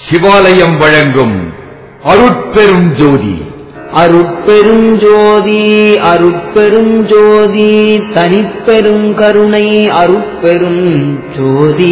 சிவாலயம் வழங்கும் அருட்பெரும் ஜோதி அருட்பெரும் ஜோதி அருட்பெரும் ஜோதி தனிப்பெரும் கருணை அருட்பெரும் ஜோதி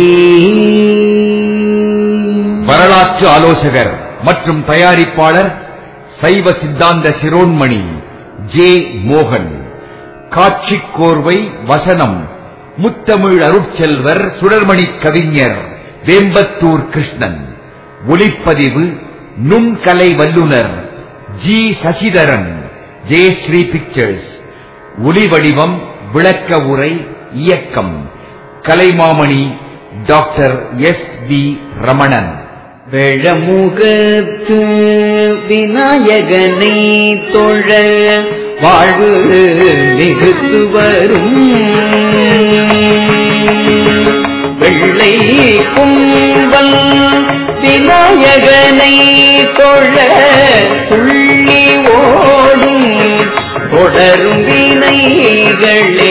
வரலாற்று ஆலோசகர் மற்றும் தயாரிப்பாளர் சைவ சித்தாந்த சிரோன்மணி ஜே மோகன் காட்சி கோர்வை வசனம் முத்தமிழ் அருட்செல்வர் சுடர்மணி கவிஞர் வேம்பத்தூர் கிருஷ்ணன் ஒளிப்பதிவு நுண்கலை வல்லுனர் ஜி சசிதரன் ஜெயஸ்ரீ பிக்சர்ஸ் ஒளி வடிவம் விளக்க உரை இயக்கம் கலைமாமணி டாக்டர் எஸ் வி ரமணன் வெழமுகத்து விநாயகனை தொழ வாழ்வு மிகுத்து வரும் வெள்ளை கும்பல் விநாயகனை தொழ துள்ளி ஓடும் தொடரும் வினைகளே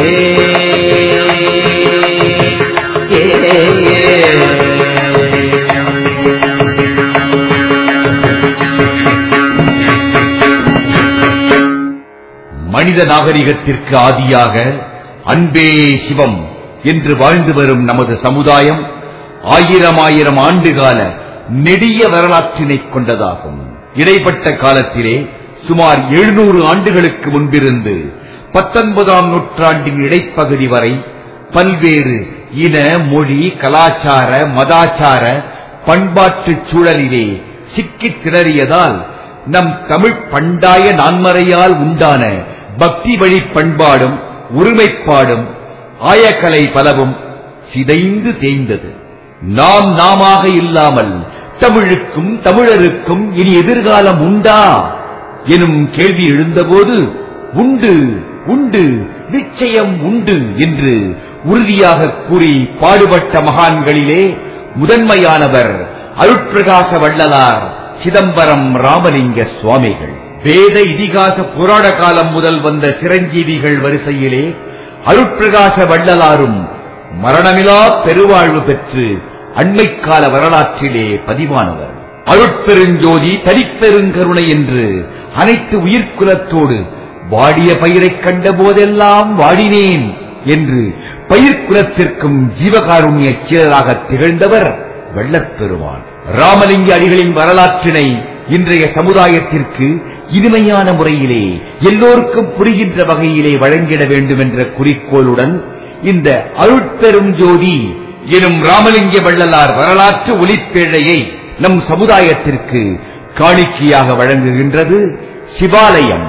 மனித நாகரிகத்திற்கு ஆதியாக அன்பே சிவம் என்று வாழ்ந்து வரும் நமது சமுதாயம் ஆயிரம் ஆயிரம் ஆண்டுகால நெடிய வரலாற்றினை கொண்டதாகும் இடைப்பட்ட காலத்திலே சுமார் எழுநூறு ஆண்டுகளுக்கு முன்பிருந்து பத்தொன்பதாம் நூற்றாண்டின் இடைப்பகுதி வரை பல்வேறு இன மொழி கலாச்சார மதாச்சார பண்பாட்டு சூழலிலே சிக்கித் திணறியதால் நம் தமிழ் பண்டாய நான்மறையால் உண்டான பக்தி வழி பண்பாடும் ஒருமைப்பாடும் ஆயக்கலை பலவும் சிதைந்து தேய்ந்தது நாம் நாமாக இல்லாமல் தமிழுக்கும் தமிழருக்கும் இனி எதிர்காலம் உண்டா எனும் கேள்வி எழுந்தபோது உண்டு உண்டு நிச்சயம் உண்டு என்று உறுதியாக கூறி பாடுபட்ட மகான்களிலே முதன்மையானவர் அருட்பிரகாச வள்ளலார் சிதம்பரம் ராமலிங்க சுவாமிகள் வேத இதிகாச புராண காலம் முதல் வந்த சிரஞ்சீவிகள் வரிசையிலே அருட்பிரகாச வள்ளலாரும் மரணமிலா பெருவாழ்வு பெற்று அண்மைக்கால வரலாற்றிலே பதிவானவர் அருட்பெருஞ்சோதி தனிப்பெருங்கருணை என்று அனைத்து உயிர்க்குலத்தோடு வாடிய பயிரைக் கண்ட போதெல்லாம் வாடினேன் என்று பயிர்க்குலத்திற்கும் ஜீவகாருண்ய சீரராக திகழ்ந்தவர் வெள்ளப்பெருமான் ராமலிங்க அடிகளின் வரலாற்றினை இன்றைய சமுதாயத்திற்கு இனிமையான முறையிலே எல்லோருக்கும் புரிகின்ற வகையிலே வழங்கிட வேண்டும் என்ற குறிக்கோளுடன் இந்த அருட்பெரும் ஜோதி எனும் ராமலிங்க வள்ளலார் வரலாற்று ஒளிப்பேழையை நம் சமுதாயத்திற்கு காணிக்கையாக வழங்குகின்றது சிவாலயம்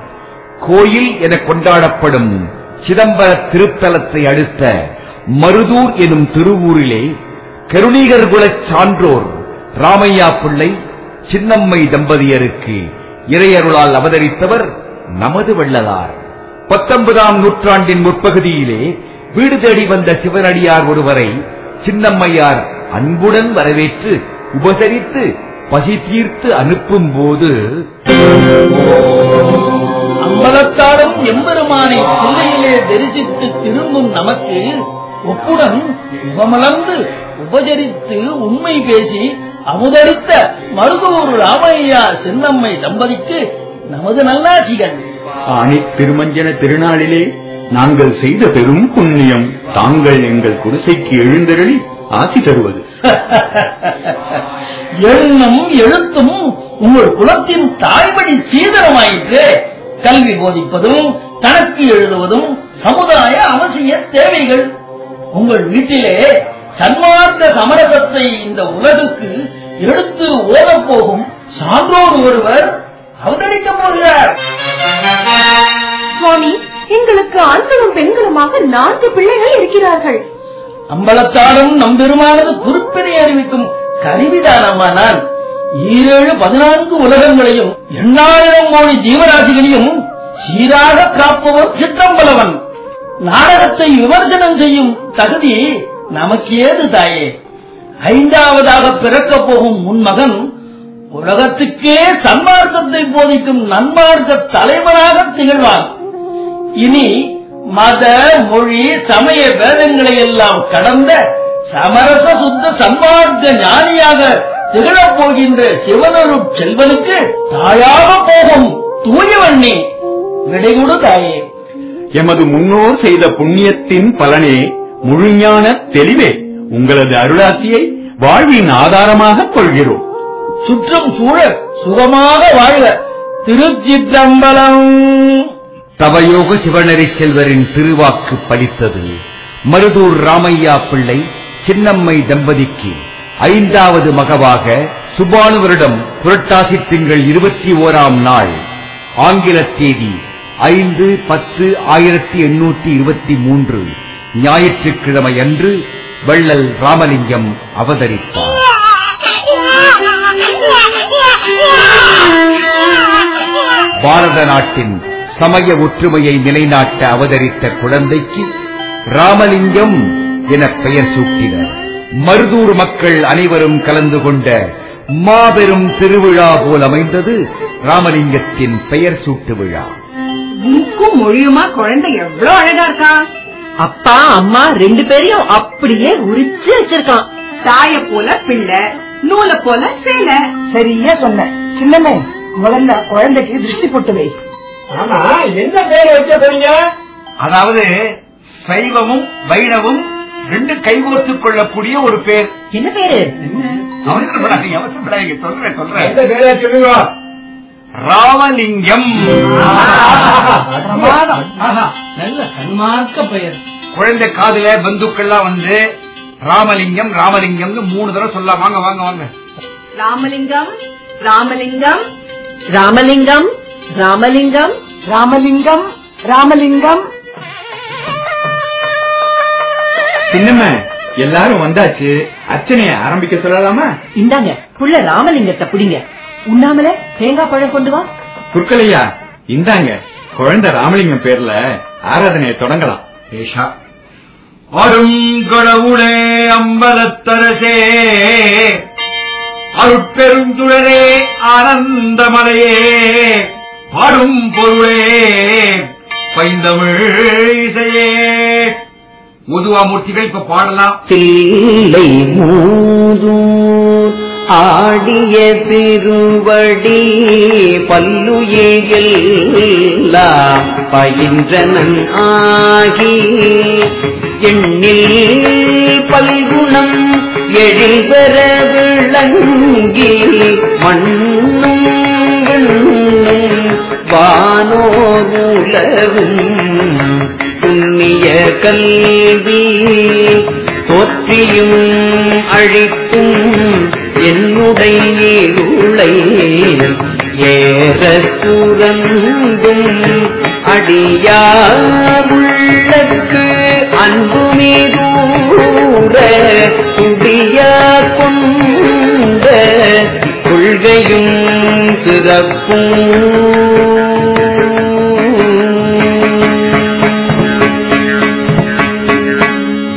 கோயில் என கொண்டாடப்படும் சிதம்பர திருத்தலத்தை அடுத்த மருதூர் எனும் திருவூரிலே கருணீகர் குலச் சான்றோர் ராமையா பிள்ளை சின்னம்மை தம்பதியருக்கு இறையருளால் அவதரித்தவர் நமது வள்ளலார் பத்தொன்பதாம் நூற்றாண்டின் முற்பகுதியிலே வீடு தேடி வந்த சிவனடியார் ஒருவரை சின்னம்மையார் அன்புடன் வரவேற்று உபசரித்து பசி தீர்த்து அனுப்பும் போது அம்பலத்தாடும் எம்பெருமானை சில்லையிலே தரிசித்து திரும்பும் நமக்கு ஒப்புடன் முகமலர்ந்து உபசரித்து உண்மை பேசி அமுதளித்த மருதூர் ராமையா சின்னம்மை தம்பதிக்கு நமது நல்லாசிகள் ஆணி திருமஞ்சன திருநாளிலே நாங்கள் செய்த பெரும் புண்ணியம் தாங்கள் எங்கள் குடிசைக்கு எழுந்தருளி ஆசி தருவது எண்ணம் எழுத்தும் உங்கள் குலத்தின் தாய்வழி சீதனமாயிற்று கல்வி போதிப்பதும் கணக்கு எழுதுவதும் சமுதாய அவசிய தேவைகள் உங்கள் வீட்டிலே சன்மார்க்க சமரசத்தை இந்த உலகுக்கு எடுத்து ஓதப் போகும் சான்றோர் ஒருவர் அவதரிக்கப் போகிறார் சுவாமி எங்களுக்கு ஆண்களும் பெண்களுமாக நான்கு பிள்ளைகள் இருக்கிறார்கள் அம்பலத்தாடும் நம்பெருமானது குறிப்பினை அறிவிக்கும் கருவிதானம்மா நான் ஈரேழு பதினான்கு உலகங்களையும் எண்ணாயிரம் கோடி ஜீவராசிகளையும் சீராக காப்பவன் சிற்றம்பலவன் நாடகத்தை விமர்சனம் செய்யும் தகுதி நமக்கு ஏது தாயே ஐந்தாவதாக பிறக்கப் போகும் உன் மகன் உலகத்துக்கே சன்மார்க்கத்தை போதிக்கும் நன்மார்க்க தலைவராக திகழ்வான் இனி மத மொழி சமய வேதங்களை எல்லாம் கடந்த சமரச சுத்த சன்மார்க்க ஞானியாக திகழப் போகின்ற சிவனருட் செல்வனுக்கு தாயாக போகும் தூயவண்ணே விடைகொடு தாயே எமது முன்னோர் செய்த புண்ணியத்தின் பலனே முழுஞான தெளிவே உங்களது அருளாசியை வாழ்வின் ஆதாரமாக கொள்கிறோம் சுற்றம் சூழ சுகமாக வாழ்க திருச்சிற்றம்பலம் தவயோக சிவனரி செல்வரின் திருவாக்கு பலித்தது மருதூர் ராமையா பிள்ளை சின்னம்மை தம்பதிக்கு ஐந்தாவது மகவாக சுபானு வருடம் புரட்டாசி திங்கள் இருபத்தி ஓராம் நாள் ஆங்கில தேதி ஐந்து பத்து ஆயிரத்தி எண்ணூற்றி இருபத்தி மூன்று ஞாயிற்றுக்கிழமை அன்று வள்ளல் ராமலிங்கம் அவதரித்தார் பாரத நாட்டின் சமய ஒற்றுமையை நிலைநாட்ட அவதரித்த குழந்தைக்கு ராமலிங்கம் என பெயர் சூட்டினர் மருதூர் மக்கள் அனைவரும் கலந்து கொண்ட மாபெரும் திருவிழா போல் அமைந்தது ராமலிங்கத்தின் பெயர் சூட்டு விழா மூக்கும் மொழியுமா குழந்தை எவ்வளவு அழகா இருக்கா அப்பா அம்மா ரெண்டு பேரையும் அப்படியே உரிச்சு வச்சிருக்கான் தாய போல பிள்ளை நூல போல சேலை சரியா சொன்ன சின்னமே முதல்ல குழந்தைக்கு திருஷ்டி போட்டு வை ஆமா என்ன பேர் வைக்க போறீங்க அதாவது சைவமும் வைணவும் ரெண்டு கைகோர்த்துக் கொள்ளக்கூடிய ஒரு பேர் என்ன பேரு அவசரப்படாதீங்க அவசரப்படாதீங்க சொல்றேன் சொல்றேன் எந்த பேரை சொல்லுங்க ராமலிங்கம் பிரமாதம். ஆஹா, நல்ல சன்மார்க்க பெயர் குழந்தை காதுல பந்துக்கள்லாம் வந்து ராமலிங்கம் ராமலிங்கம்னு மூணு தடவை சொல்லலாம் வாங்க வாங்க வாங்க ராமலிங்கம் ராமலிங்கம் ராமலிங்கம் ராமலிங்கம் ராமலிங்கம் ராமலிங்கம் சின்னம்மா எல்லாரும் வந்தாச்சு அர்ச்சனையை ஆரம்பிக்க சொல்லலாமா இந்தாங்க புள்ள ராமலிங்கத்தை பிடிங்க உண்ணாமல தேங்காய் பழம் கொண்டு வா குற்கலையா இந்தாங்க குழந்தை ராமலிங்கம் பேர்ல ஆராதனையை தொடங்கலாம் ஏஷா அரும் கடவுளே அம்பலத்தரசே அருட்பெருந்துழரே ஆனந்தமலையே பாடும் பொருளே பைந்தமிழ் இசையே முதுவா மூர்த்திகள் இப்ப பாடலாம் தில்லை மூதூர் ஆடிய திருவடி பல்லுயிரெல்லாம் பயின்றனன் ஆகி எண்ணில் பல்குணம் எழில்பெற விளங்கி மண்ணும் விண்ணும் வானோர் உலகும் புண்ணிய கல்வி தோற்றியும் அழிக்கும் என்னுடைய இருளை ஏற சுரந்தும் அடியாருள்ளக்கு அன்புமிதூர துடிய கொண்ட கொள்கையும் சிறப்பும்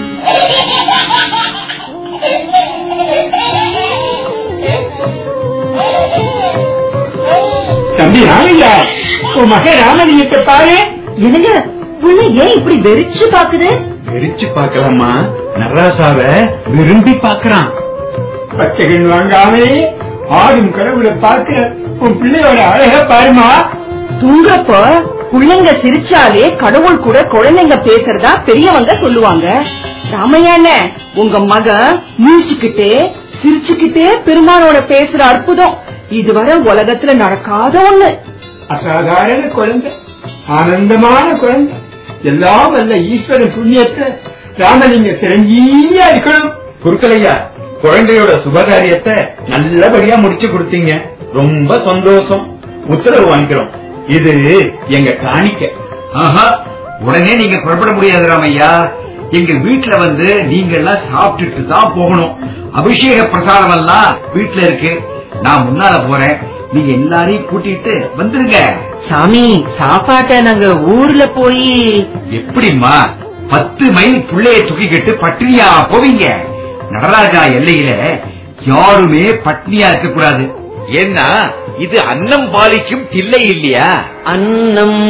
தம்பி ராமையா உன் மக ராமலிங்கத்தை பாரு என்னங்க புள்ள ஏன் இப்படி வெறிச்சு பாக்குது வெறிச்சு பார்க்கலாமா நராசாவ விரும்பி பார்க்கறான் பச்சைகள் வாங்காமே ஆடும் கடவுளை பார்க்க உன் பிள்ளையோட அழக பாருமா தூங்குறப்ப பிள்ளைங்க சிரிச்சாலே கடவுள் கூட குழந்தைங்க பேசுறதா பெரியவங்க சொல்லுவாங்க ராமையான உங்க மக மூச்சுக்கிட்டே சிரிச்சுக்கிட்டே பெருமானோட பேசுற அற்புதம் இதுவரை உலகத்துல நடக்காத ஒண்ணு அசாதாரண குழந்தை ஆனந்தமான குழந்தை எல்லாம் வல்ல ஈஸ்வரன் புண்ணியத்தை ராமலிங்க சிரஞ்சீவியா இருக்கணும் குறுக்கலையா குழந்தையோட சுபகாரியத்தை நல்லபடியா முடிச்சு கொடுத்தீங்க ரொம்ப சந்தோஷம் உத்தரவு வாங்கிக்கிறோம் இது எங்க காணிக்க ஆஹா உடனே நீங்க புறப்பட முடியாது ராமையா எங்க வீட்டுல வந்து நீங்க எல்லாம் சாப்பிட்டுட்டு தான் போகணும் அபிஷேக பிரசாதம் எல்லாம் வீட்டுல இருக்கு நான் முன்னால போறேன் நீங்க எல்லாரையும் கூட்டிட்டு வந்துருங்க சாமி சாப்பாட்டை நாங்க ஊர்ல போய் எப்படிம்மா பத்து மைல் புள்ளைய தூக்கிக்கிட்டு பட்டினியா போவீங்க நடராஜா எல்லையில யாருமே பட்னியா இருக்க கூடாது ஏன்னா இது அன்னம் பாலிக்கும் தில்லை இல்லையா அன்னம்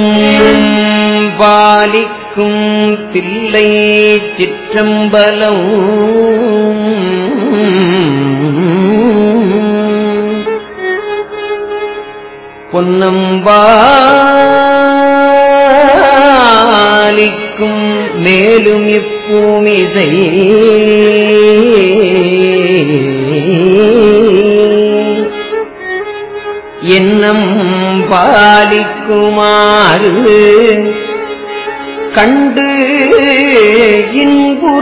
பாலிக்கும் தில்லை சிற்றம்பலம் பொன்னம்பாலிக்கும் மேலும் இப்பூமிசை என்னம் பாலிக்குமாறு கண்டு இன்புற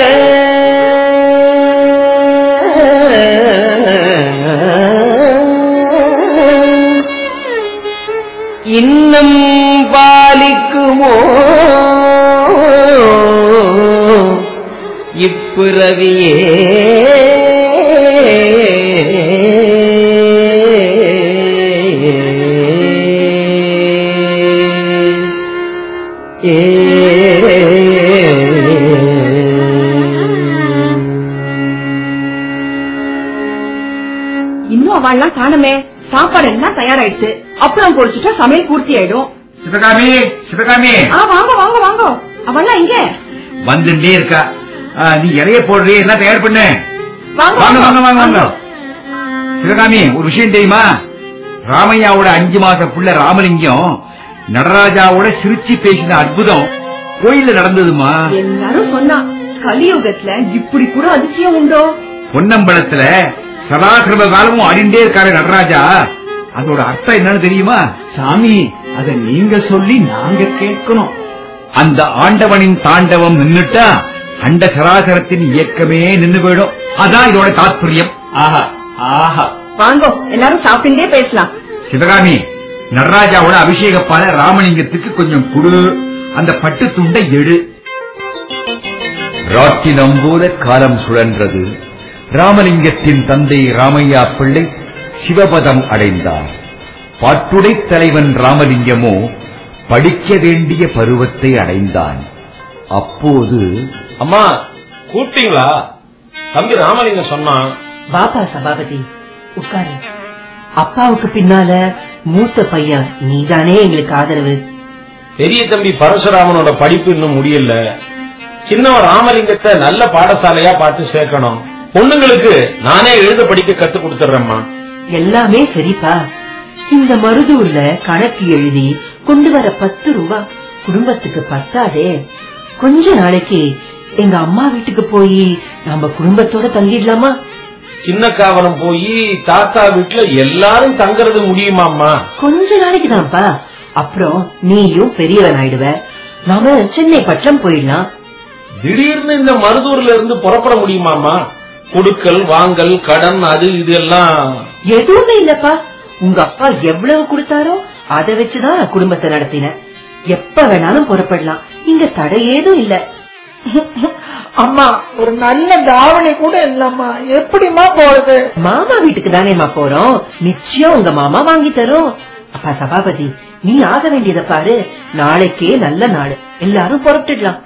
இன்னம் பாலிக்குமோ இப்பிறவியே இன்னும் அவள்லாம் காணுமே சாப்பாடு எல்லாம் தயாராயிடுச்சு அப்புறம் பொரிச்சுட்டா சமையல் பூர்த்தி ஆயிடும் சிவகாமி சிவகாமி ஆ வாங்க வாங்க வாங்க அவள்லாம் இங்க வந்துட்டே இருக்கா ஆ, நீ இறைய போடுறே எல்லாம் தயார் பண்ணு வாங்க வாங்க வாங்க வாங்க வாங்க சிவகாமி ஒரு விஷயம் தெரியுமா ராமையாவோட அஞ்சு மாச புள்ள ராமலிங்கம் நடராஜாவோட சிரிச்சு பேசின அற்புதம் கோயில்ல நடந்ததுமா எல்லாரும் சொன்னா கலியுகத்துல இப்படி கூட அதிசயம் உண்டோ பொன்னம்பலத்துல சதாசிரம காலமும் அடிண்டே இருக்காரு நடராஜா அதோட அர்த்தம் என்னன்னு தெரியுமா சாமி அத நீங்க சொல்லி நாங்க கேட்கணும் அந்த ஆண்டவனின் தாண்டவம் நின்னுட்டா அண்ட சராசரத்தின் இயக்கமே நின்னு போயிடும் அதான் இதோட தாத்பரியம் ஆஹா ஆஹா வாங்கோ எல்லாரும் சாப்பிட்டுட்டே பேசலாம் சிவகாமி நடராஜாவோட அபிஷேகப்பால ராமலிங்கத்துக்கு கொஞ்சம் குடு அந்த பட்டு துண்டை எடு ராட்டினம் போல காலம் சுழன்றது ராமலிங்கத்தின் தந்தை ராமையா பிள்ளை சிவபதம் அடைந்தார் பாட்டுடை தலைவன் ராமலிங்கமோ படிக்க வேண்டிய பருவத்தை அடைந்தான் அப்போது அம்மா கூப்பிட்டீங்களா தம்பி ராமலிங்கம் சொன்னான் பாப்பா சபாபதி உட்காரு அப்பாவுக்கு பின்னால மூத்த பையன் நீதானே எங்களுக்கு ஆதரவு பெரிய தம்பி பரசுராமனோட படிப்பு இன்னும் முடியல சின்னவன் ராமலிங்கத்தை நல்ல பாடசாலையா பார்த்து சேர்க்கணும் பொண்ணுங்களுக்கு நானே எழுத படிக்க கத்து கொடுத்துறேம்மா எல்லாமே சரிப்பா இந்த மருதூர்ல கணக்கு எழுதி கொண்டு வர பத்து ரூபா குடும்பத்துக்கு பத்தாதே கொஞ்ச நாளைக்கு எங்க அம்மா வீட்டுக்கு போய் நம்ம குடும்பத்தோட தங்கிடலாமா சின்ன காவலம் போய் தாத்தா வீட்டுல எல்லாரும் தங்கறது முடியுமாம்மா கொஞ்ச நாளைக்கு தான்ப்பா அப்புறம் நீயும் பெரியவன் ஆயிடுவ நாம சென்னை பட்டம் போயிடலாம் திடீர்னு இந்த மருதூர்ல இருந்து புறப்பட முடியுமாம்மா கொடுக்கல் வாங்கல் கடன் அது இது எல்லாம் எதுவுமே இல்லப்பா உங்க அப்பா எவ்வளவு கொடுத்தாரோ அதை வச்சுதான் நான் குடும்பத்தை நடத்தினேன் எப்ப வேணாலும் புறப்படலாம் இங்க தடை ஏதும் இல்ல அம்மா ஒரு நல்ல தாவணி கூட இல்லம்மா எப்படிம்மா போறது மாமா வீட்டுக்கு தானேம்மா போறோம் நிச்சயம் உங்க மாமா வாங்கி தரும் அப்பா சபாபதி நீ ஆக வேண்டியதை பாரு நாளைக்கே நல்ல நாள் எல்லாரும் புறப்பட்டுடலாம்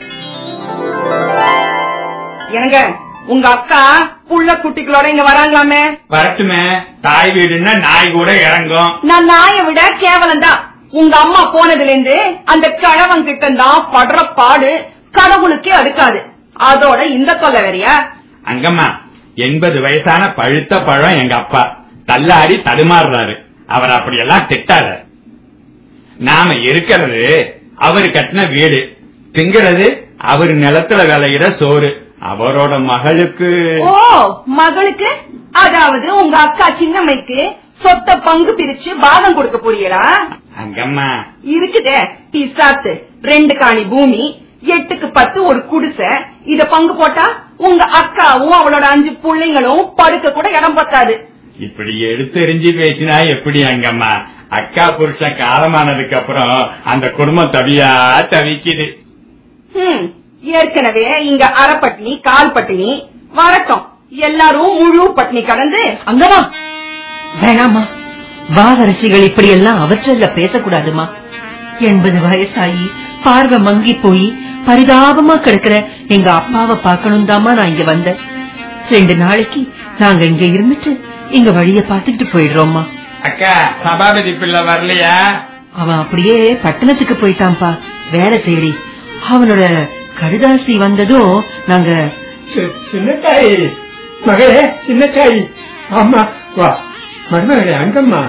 எனக்கு உங்க அக்கா புள்ள குட்டிகளோட இங்க வராங்களாமே வரட்டுமே தாய் வீடுன்னா நாய் கூட இறங்கும் நான் நாயை விட கேவலம் தான் உங்க அம்மா போனதுல இருந்து அந்த கிழவன் கிட்ட தான் படுற பாடு கடவுளுக்கே அடுக்காது அதோட இந்த தொல்லை வேறையா அங்கம்மா எண்பது வயசான பழுத்த பழம் எங்க அப்பா தள்ளாடி தடுமாறுறாரு அவர் அப்படியெல்லாம் திட்டாத நாம இருக்கிறது அவரு கட்டின வீடு திங்கிறது அவர் நிலத்துல விளையிற சோறு அவரோட மகளுக்கு ஓ மகளுக்கு அதாவது உங்க அக்கா சின்னம்மைக்கு சொத்த பங்கு பிரிச்சு பாகம் கொடுக்க போறீங்களா அங்கம்மா இருக்குதே பிசாத்து ரெண்டு காணி பூமி எட்டுக்கு பத்து ஒரு குடிசை இத பங்கு போட்டா உங்க அக்காவும் அவளோட அஞ்சு பிள்ளைங்களும் படுக்க கூட இடம் பத்தாது இப்படி எடுத்தெறிஞ்சு பேசினா எப்படி அங்கம்மா அக்கா புருஷன் காலமானதுக்கு அப்புறம் அந்த குடும்பம் தவியா தவிக்குது ஹம், ஏற்கனவே இங்க அரை பட்டினி கால் பட்டினி வரட்டும் எல்லாரும் முழு பட்டினி கடந்து அங்கமா வேணாமா வாவரசிகள் இப்படி எல்லாம் அவற்றல்ல பேசக்கூடாதுமா எண்பது வயசாகி பார்வை மங்கி போய் பரிதாபமா கிடக்குற எங்க அப்பாவை பார்க்கணும் தாமா நான் இங்க வந்தேன் ரெண்டு நாளைக்கு நாங்க இங்க இருந்துட்டு எங்க வழிய பாத்துக்கிட்டு போயிடுறோம்மா அக்கா சபாபதி பிள்ளை வரலையா அவன் அப்படியே பட்டணத்துக்கு போயிட்டான்பா வேலை தேடி அவனோட கடுதாசி வந்ததும் நாங்க சி- சின்னத்தாயி மகளே சின்னத்தாயி ஆமா வா மருமகளே அங்கம்மா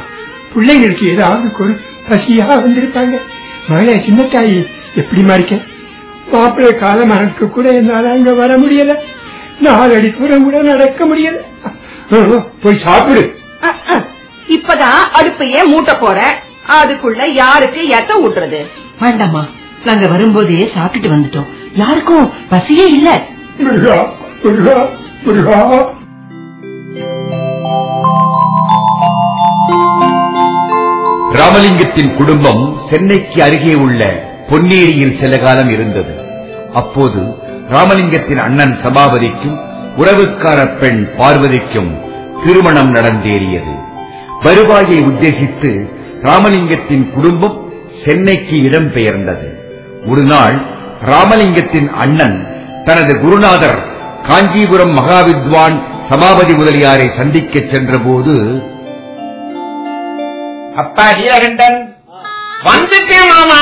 பிள்ளைங்களுக்கு ஏதாவது கொடு பசியா வந்திருப்பாங்க மகளே சின்ன தாயி எப்படிமா இருக்க மாப்பிள்ளை காலமானதுக்கு கூட என்னால அங்க வர முடியல நாலடி தூரம் கூட நடக்க முடியல போய் சாப்பிடு அஹ், அஹ். இப்பதான் அடுப்பையே மூட்ட போறேன் அதுக்குள்ள யாருக்கு எத்த ஊட்டுறது வேண்டாம்மா நாங்க வரும்போதே சாப்பிட்டுட்டு வந்துட்டோம் யாருக்கும் பசியே இல்ல முருகா முருகா முருகா ராமலிங்கத்தின் குடும்பம் சென்னைக்கு அருகே உள்ள பொன்னேரியில் சில காலம் இருந்தது அப்போது ராமலிங்கத்தின் அண்ணன் சபாபதிக்கும் உறவுக்கார பெண் பார்வதிக்கும் திருமணம் நடந்தேறியது வருவாயை உத்தேசித்து ராமலிங்கத்தின் குடும்பம் சென்னைக்கு இடம்பெயர்ந்தது ஒரு நாள் ராமலிங்கத்தின் அண்ணன் தனது குருநாதர் காஞ்சிபுரம் மகாவித்வான் சபாபதி முதலியாரை சந்திக்கச் சென்றபோது அப்பா நீலகண்டன் வந்துட்டேன் மாமா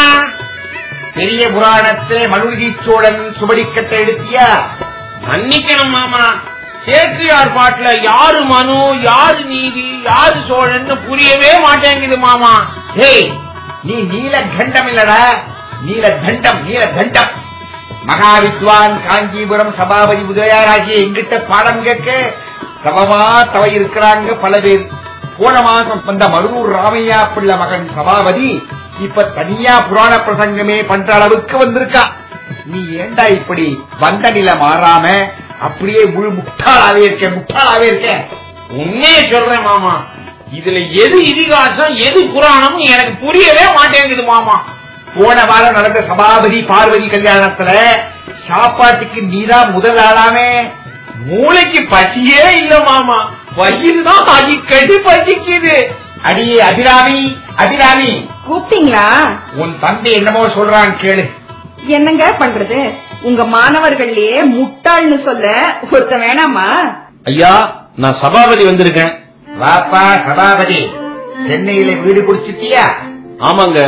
பெரிய புராணத்தை மனுநீதி சோழன் சுபடிக்கட்டை எடுத்தியா மன்னிக்கணும் மாமா சேக்கியார் பாட்டுல யாரு மனு யாரு நீதி யாரு சோழன்னு புரியவே மாட்டேங்குது மாமா ஹேய் நீ நீலகண்டம் இல்லடா நீலகண்டம் நீலகண்டம் மகாவித்வான் காஞ்சிபுரம் சபாபதி உதயாராகிய எங்கிட்ட பாடம் கேட்க சமமா தவ இருக்கிறாங்க பல பேர் போன மாசம் வந்த மருதூர் ராமையா பிள்ளை மகன் சபாபதி இப்ப தனியா புராண பிரசங்கமே பண்ற அளவுக்கு வந்திருக்கா நீ ஏண்டா இப்படி வந்த நிலை மாறாம அப்படியே முழு முட்டாளாவே இருக்க முட்டாளாவே இருக்க உண்மையை சொல்றேன் மாமா இதுல எது இதிகாசம் எது புராணம் எனக்கு புரியவே மாட்டேங்குது மாமா போன வாரம் நடந்த சபாபதி பார்வதி கல்யாணத்துல சாப்பாட்டுக்கு நீதான் முதல் ஆளாமே மூளைக்கு பசியே இல்ல மாமா வயிறு தான் அடிக்கடி பசிக்குது அடியே அபிராமி அபிராமி கூப்பிட்டீங்களா உன் தம்பி என்னமோ சொல்றான் கேளு என்னங்க பண்றது உங்க மாணவர்கள்லயே முட்டாள்னு சொல்ல ஒருத்த வேணாமா ஐயா நான் சபாபதி வந்திருக்கேன் வாப்பா சபாபதி சென்னையில வீடு குடிச்சிட்டியா ஆமாங்க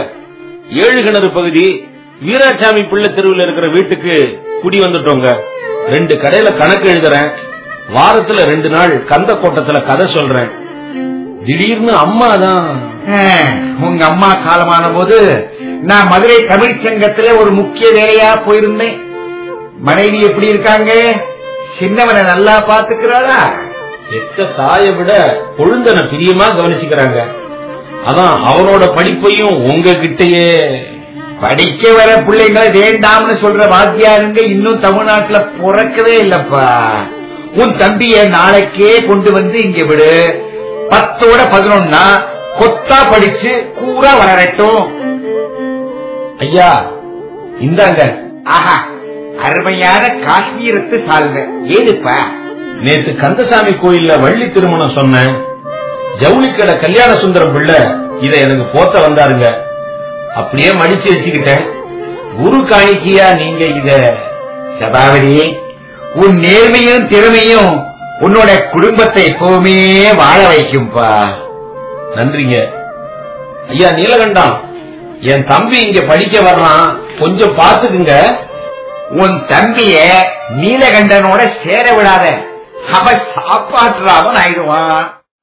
ஏழு கிணறு பகுதி வீராசாமி பிள்ளை தெருவில் இருக்கிற வீட்டுக்கு குடி வந்துட்டோங்க ரெண்டு கடையில கணக்கு எழுதுறேன் வாரத்துல ரெண்டு நாள் கந்த கோட்டத்துல கதை சொல்றேன் திடீர்னு அம்மா தான் ஆஹ், உங்க அம்மா காலமான போது நான் மதுரை தமிழ் சங்கத்துல ஒரு முக்கிய வேலையா போயிருந்தேன் மனைவி எப்படி இருக்காங்க சின்னவனை நல்லா பாத்துக்கிறாளா எத்த தாயை விட கொழுந்தனை பிரியமா கவனிச்சுக்கிறாங்க அதான் அவனோட படிப்பையும் உங்ககிட்டயே படிக்க வர பிள்ளைங்களை வேண்டாம்னு சொல்ற வாத்தியாருங்க இன்னும் தமிழ்நாட்டுல பிறக்கவே இல்லப்பா உன் தம்பிய நாளைக்கே கொண்டு வந்து இங்க விடு பத்தோட பதினொன்னா கொத்தா படிச்சு கூரா வளரட்டும் ஐயா இந்தாங்க ஆஹா அருமையான காஷ்மீரத்து சால்வை ஏதுப்பா நேத்து கந்தசாமி கோயில்ல வள்ளி திருமணம் சொன்னேன் ஜவுளிக்கடை கல்யாண சுந்தரம் பிள்ளை இத எனக்கு போத்த வந்தாருங்க அப்படியே மடிச்சு வச்சுக்கிட்டேன் குரு காணிக்கையா நீங்க இத சபாவதி உன் நேர்மையும் திறமையும் உன்னோட குடும்பத்தை எப்பவுமே வாழ வைக்கும்பா நன்றிங்க ஐயா நீலகண்டம் என் தம்பி இங்க படிக்க வர்றான் கொஞ்சம் பாத்துக்குங்க உன் தம்பிய நீலகண்டனோட சேர விடாத அவ சாப்பாட்டுறாமன் ஆயிடுவான்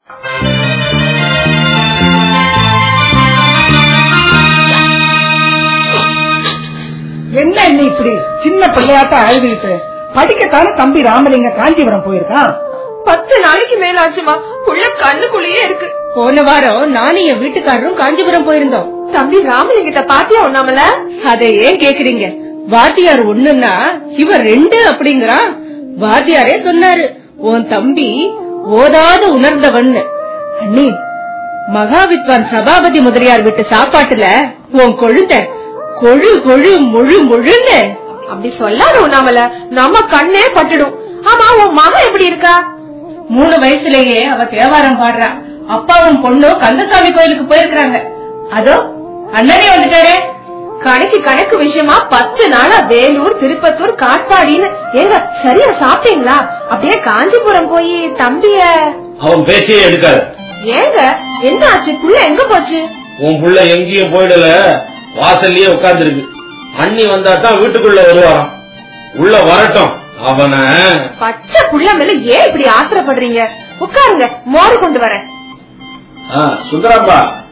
என்ன என்ன இப்படி சின்ன பிள்ளையாட்ட அழுதுகிட்டு படிக்கத்தானே தம்பி ராமலிங்க காஞ்சிபுரம் போயிருக்கான் பத்து நாளைக்கு மேல ஆச்சுமா புள்ள கண்ணுக்குள்ளேயே இருக்கு போன வாரம் நானும் என் வீட்டுக்காரரும் காஞ்சிபுரம் போயிருந்தோம் தம்பி ராமலிங்கத்தை பாத்தியா ஒண்ணாமல அதை ஏன் கேக்குறீங்க வாத்தியார் ஒண்ணுன்னா இவன் ரெண்டு அப்படிங்கிறான் வாத்தியாரே சொன்னாரு உன் தம்பி ஓதாத உணர்ந்தவன்னு அண்ணி மகாவித்வான் சபாபதி முதலியார் வீட்டு சாப்பாட்டுல உன் கொழுந்த கொழு கொழு முழு முழுன்னு அப்படி சொல்லாத ஒண்ணாமல நம்ம கண்ணே பட்டுடும் ஆமா உன் மகன் எப்படி இருக்கா மூணு வயசுலயே அவ தேவாரம் பாடுறா அப்பாவும் பொண்ணும் கந்தசாமி கோயிலுக்கு போயிருக்காங்க அதோ அண்ணனே வந்துட்டாரே கணக்கு கணக்கு விஷயமா பத்து நாளா வேலூர் திருப்பத்தூர் காட்பாடின்னு ஏங்க சரியா சாப்பிட்டீங்களா அப்படியே காஞ்சிபுரம் போய் தம்பிய அவன் பேச்சே எடுக்காது ஏங்க என்ன ஆச்சு புள்ள எங்க போச்சு உன் புள்ள எங்கேயும் போயிடல வாசல்லயே உட்கார்ந்து இருக்கு அண்ணி வந்தா தான் வீட்டுக்குள்ள வருவாராம் உள்ள வரட்டும் அவன பச்சை புள்ள மேல ஏன் இப்படி ஆத்திரப்படுறீங்க உட்காருங்க மோர் கொண்டு வரேன் சுந்தரப்பா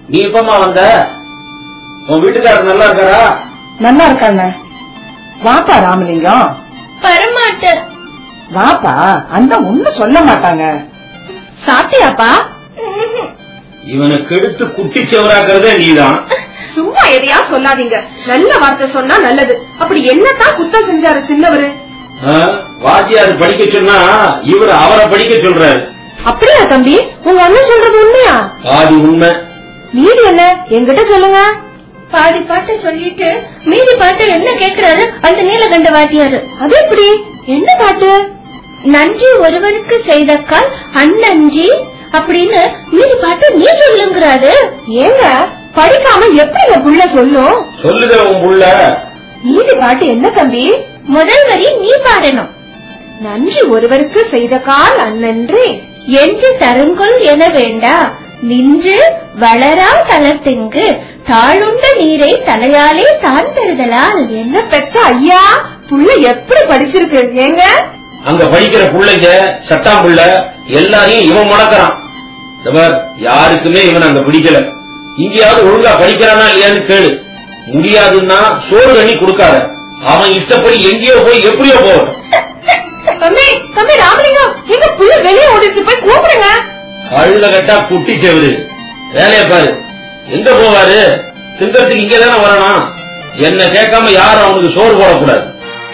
நீ எப்பமா வந்த உன் வீட்டுக்காரர் நல்லா இருக்காரா நல்லா இருக்காங்க வாப்பா ராமலிங்கம் வரமாட்டேன் வாப்பா அந்த ஒண்ணும் சொல்ல மாட்டாங்க சாப்பிட்டியாப்பா இவனை கெடுத்து குட்டி செவராக்குறதே நீதான் சும்மா எதையா சொல்லாதீங்க நல்ல வார்த்தை சொன்னா நல்லது அப்படி என்னத்தான் குத்தம் செஞ்சாரு சின்னவரு ஆ? வாத்தியார் படிக்க சொன்னா இவர் அவரை படிக்க சொல்றாரு அப்படியா தம்பி உங்க அண்ணன் சொல்றது உண்மையா பாதி உண்மை மீதி என்ன என்கிட்ட சொல்லுங்க பாதி பாட்டை சொல்லிட்டு மீதி பாட்டு என்ன கேக்குறாரு அந்த நீலகண்ட வாத்தியாரு அது எப்படி என்ன பாட்டு நன்றி ஒருவனுக்கு செய்தக்கால் அந்நன்றி அப்படின்னு மீதி பாட்டு நீ சொல்லுங்கிறாரு ஏங்க படிக்காம எப்படி என் புள்ள சொல்லும் சொல்லுத உன் புள்ள மீதி பாட்டு என்ன தம்பி முதல் வரி நீ பாடணும் நன்றி ஒருவருக்கு செய்த கால் அந்நன்றி என்று தருங்கொள் என வேண்டா நின்று வளரா தளத்திங்கு தாழுண்ட நீரை தலையாலே தான் தருதலால் என்ன பெத்த ஐயா புள்ள எப்படி படிச்சிருக்கு ஏங்க அங்க படிக்கிற புள்ளைங்க சட்டாம் புள்ள எல்லாரையும் இவன் முடக்கிறான் இந்த பார், யாருக்குமே இவன் அங்க பிடிக்கல இங்கேயாவது ஒழுங்கா படிக்கிறானா இல்லையான்னு கேளு முடியாதுன்னா சோறு தண்ணி கொடுக்காத அவன் இஷ்டப்படி எங்கேயோ போய் எப்படியோ போகட்டும் தம்பி தம்பி ராமலிங்கம் எங்க புள்ள வெளியே ஓடிச்சு போய் கூப்பிடுங்க கழுத கட்டா குட்டி செவரு வேலைய பாரு எங்க போவாரு திங்கறதுக்கு இங்க தானே வரணும் என்ன கேட்காம யாரும் அவனுக்கு சோறு போடக்கூடாது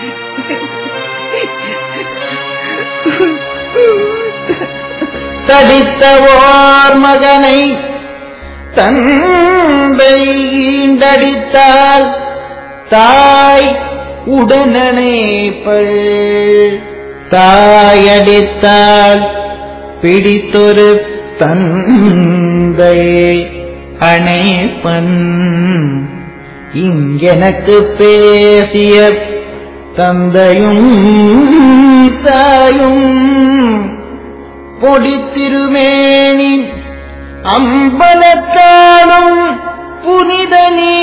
தடித்தவோர் மகனை தந்தை ஈண்டடித்தால் தாய் உடனணைப்பள் தாயடித்தால் பிடித்தொரு தந்தை அணைப்பன் இங்கெனக்கு பேசிய தந்தையும் தாயும் பொடித்திருமேனி அம்பலத்தானும் புனிதனி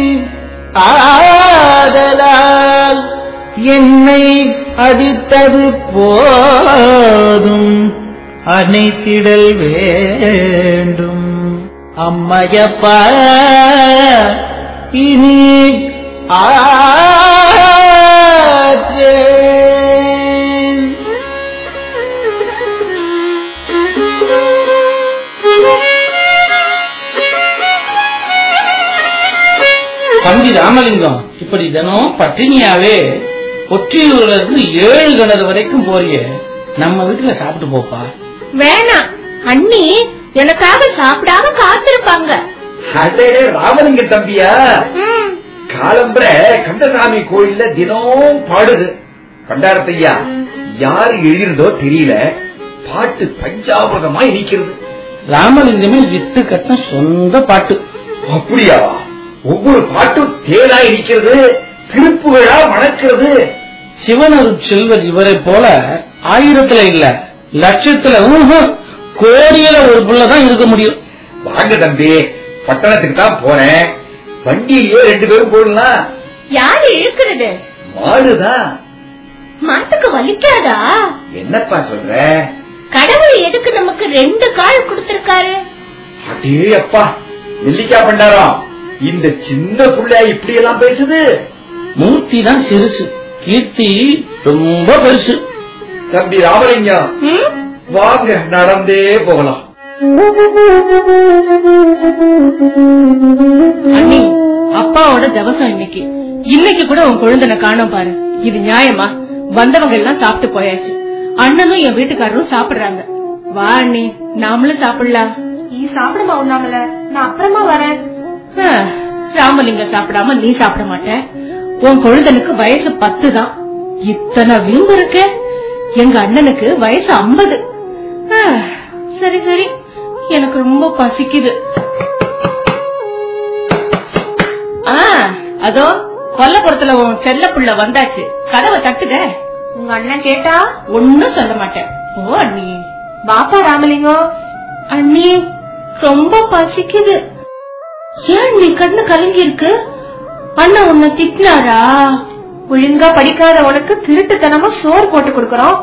ஆதலால் என்னை அடித்தது போதும் அணைத்திடல் வேண்டும் அம்மையப்பா இனி ஆற்றேன் தம்பி ராமலிங்கம் இப்படி தினம் பட்டினியாவே ஒற்றியூர்ல இருந்து ஏழு கிணறு வரைக்கும் போறிய நம்ம வீட்டுல சாப்பிட்டு போப்பா வேணாம் அண்ணி எனக்காக சாப்பிடாம காத்திருப்பாங்க அடே ராமலிங்க தம்பியா காலம்பர கந்தசாமி கோயில்ல தினம் பாடுது பண்டாரத்தையா யாரு எழுதினதோ தெரியல பாட்டு பஞ்சாபகமா இனிக்கிறது ராமலிங்கமே இட்டு கட்ட சொந்த பாட்டு அப்படியா ஒவ்வொரு பாட்டும் தேனா இனிக்கிறது திருப்புகழா மணக்கிறது சிவனரு செல்வர் இவரை போல ஆயிரத்துல இல்ல லட்சத்துல ஊஹும், கோடியில ஒரு புள்ளதான் இருக்க முடியும் வாங்க தம்பி பட்டணத்துக்கு தான் போறேன் வண்டியிலேயே ரெண்டு பேரும் போடலாம் யாரு இழுக்கிறது மாடுதான் மாட்டுக்கு வலிக்காதா என்னப்பா சொல்ற கடவுள் எதுக்கு நமக்கு ரெண்டு கால் கொடுத்திருக்காரு அடே அப்பா நெல்லிக்காய் பண்டாரம் இந்த சின்ன புள்ளையா இப்படி எல்லாம் பேசுது மூர்த்தி தான் சிறுசு கீர்த்தி ரொம்ப பெருசு தம்பி ராமலிங்கம் ம்? வாங்க நடந்தே போகலாம் அண்ணி அப்பாவோட தவசம் இன்னைக்கு இன்னைக்கு கூட உன் குழந்தைன காணோம் பாரு இது நியாயமா வந்தவங்க எல்லாம் சாப்பிட்டு போயாச்சு அண்ணனும் என் வீட்டுக்காரரும் சாப்பிடுறாங்க வா அண்ணி நாமளும் சாப்பிடலாம் நீ சாப்பிடுமா உண்ணாமல நான் அப்புறமா வரேன் ஆ, ராமலிங்கம் சாப்பிடாம நீ சாப்பிட மாட்ட உன் குழந்தைனுக்கு வயசு பத்து தான் இத்தனை வீம்பு இருக்க எங்க அண்ணனுக்கு வயசு ஐம்பது சரி சரி எனக்கு ரொம்ப பசிக்குது ஆ அதோ கொல்லப்புறத்துல உன் செல்ல புள்ள வந்தாச்சு கதவை தட்டுத உங்க அண்ணன் கேட்டா ஒன்னும் சொல்ல மாட்டேன் ஓ அண்ணி பாப்பா ராமலிங்கம் அண்ணி ரொம்ப பசிக்குது ஏன் நீ கண்ணு கலங்கி இருக்கு அண்ணா உன்னை திட்டினாரா ஒழுங்கா படிக்காத உனக்கு திருட்டுத்தனமா சோறு போட்டு கொடுக்கறோம்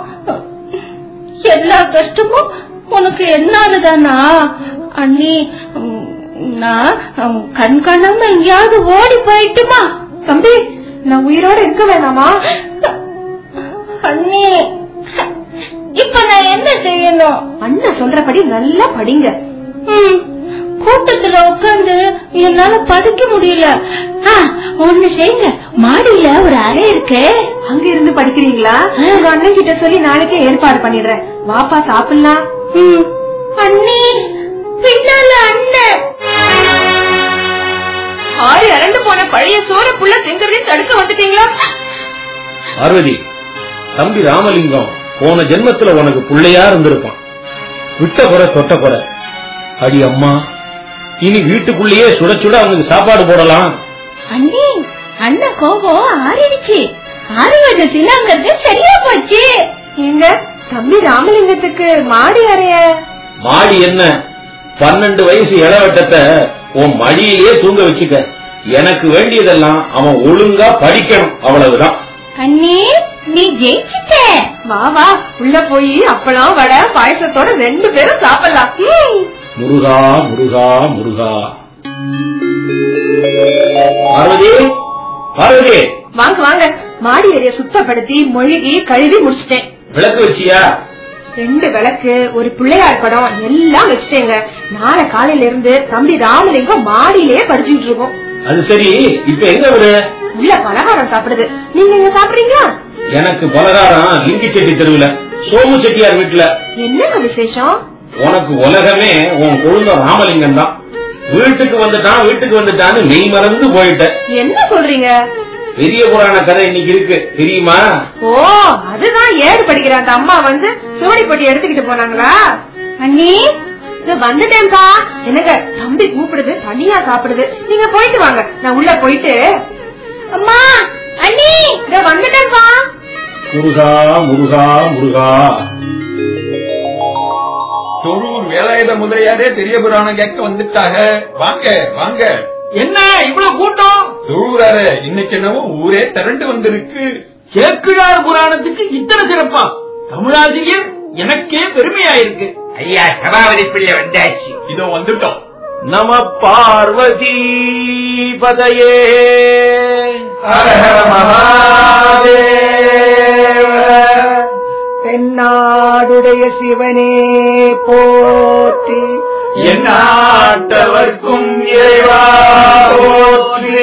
எல்லா கஷ்டமும் உனக்கு என்னாலதானா அண்ணி உம், நான் அம், கண் கண்ணாம எங்கேயாவது ஓடி போயிட்டுமா தம்பி நான் உயிரோட இருக்க வேணாமா அண்ணே இப்ப நான் என்ன செய்யணும் அண்ணன் சொல்றபடி நல்லா படிங்க ம், கூட்டத்துல உட்கார்ந்து என்னால படிக்க முடியல ஆ, ஒண்ணு செய்யுங்க மாடியில ஒரு அறை இருக்கு அங்க இருந்து படிக்கிறீங்களா உங்க அண்ணன் கிட்ட சொல்லி நாளைக்கே ஏற்பாடு பண்ணிடுறேன் வாப்பா சாப்பிடலாம் ம், அண்ணி பின்னால அண்ணன் ஆறு இறந்து போன பழைய சோற புள்ள திங்கறதையும் தடுக்க வந்துட்டீங்களா பார்வதி தம்பி ராமலிங்கம் போன ஜென்மத்துல உனக்கு புள்ளையா இருந்திருப்பான் விட்ட குறை தொட்ட குறை அடி அம்மா இனி வீட்டுக்குள்ளேயே சுட சுட அவனுக்கு சாப்பாடு போடலாம் அண்ணி அண்ணன் கோபம் ஆறிடுச்சு ஆறுவது சிலாங்கிறது சரியா போச்சு எங்க தம்பி ராமலிங்கத்துக்கு மாடி அறைய மாடி என்ன பன்னெண்டு வயசு இளவட்டத்தை உன் மடியிலேயே தூங்க வச்சுக்க எனக்கு வேண்டியதெல்லாம் அவன் ஒழுங்கா படிக்கணும் அவ்வளவுதான் அண்ணி நீ ஜெயிச்சிட்ட வா வா உள்ள போய் அப்பளம் வடை பாயசத்தோட ரெண்டு பேரும் சாப்பிடலாம் ம். முருகா முருகா முருகா பார்வதி பார்வதி வாங்க வாங்க மாடி அறைய சுத்தப்படுத்தி மொழிகி கழுவி முடிச்சிட்டேன் விளக்கு வச்சியா ரெண்டு விளக்கு ஒரு பிள்ளையார் படம் எல்லாம் வச்சுட்டேங்க நாளை காலையில இருந்து தம்பி ராமலிங்கம் மாடியிலேயே படிச்சுட்டு இருக்கோம் அது சரி இப்ப எங்க விடு உள்ள பலகாரம் சாப்பிடுது நீங்க இங்க சாப்பிடுறீங்களா எனக்கு பலகாரம் லிங்கி செட்டி தெருவுல சோமு செட்டியார் வீட்டுல என்னங்க விசேஷம் உனக்கு உலகமே உன் கொழுந்த ராமலிங்கம் தான் வீட்டுக்கு வந்துட்டான் வீட்டுக்கு வந்துட்டான்னு மெய் மறந்து போயிட்ட என்ன சொல்றீங்க பெரிய புராண கதை இன்னைக்கு இருக்கு தெரியுமா ஓ அதுதான் ஏடு படிக்கிற அந்த அம்மா வந்து சோடிப்பட்டி எடுத்துக்கிட்டு போனாங்களா அண்ணி இதோ வந்துட்டேன்பா என்னங்க தம்பி கூப்பிடுது தனியா சாப்பிடுது நீங்க போயிட்டு வாங்க நான் உள்ள போயிட்டு அம்மா அண்ணி இதோ வந்துட்டேன்பா முருகா முருகா முருகா தொழூர் வேலாயுத முதலியாரே பெரிய புராணம் கேட்க வந்துட்டாங்க வாங்க வாங்க என்ன இவ்வளவு கூட்டம் தொழூராரு இன்னைக்கு என்னவோ ஊரே திரண்டு வந்திருக்கு சேக்கிழார் புராணத்துக்கு இத்தனை சிறப்பா தமிழாசிரியர் எனக்கே பெருமையா இருக்கு ஐயா சபாபதி பிள்ளை வந்தாச்சு இதோ வந்துட்டோம் நம பார்வதி பதையே தென்னாடுடைய சிவனே போற்றி எந்நாட்டவர்க்கும் இறைவா போற்றி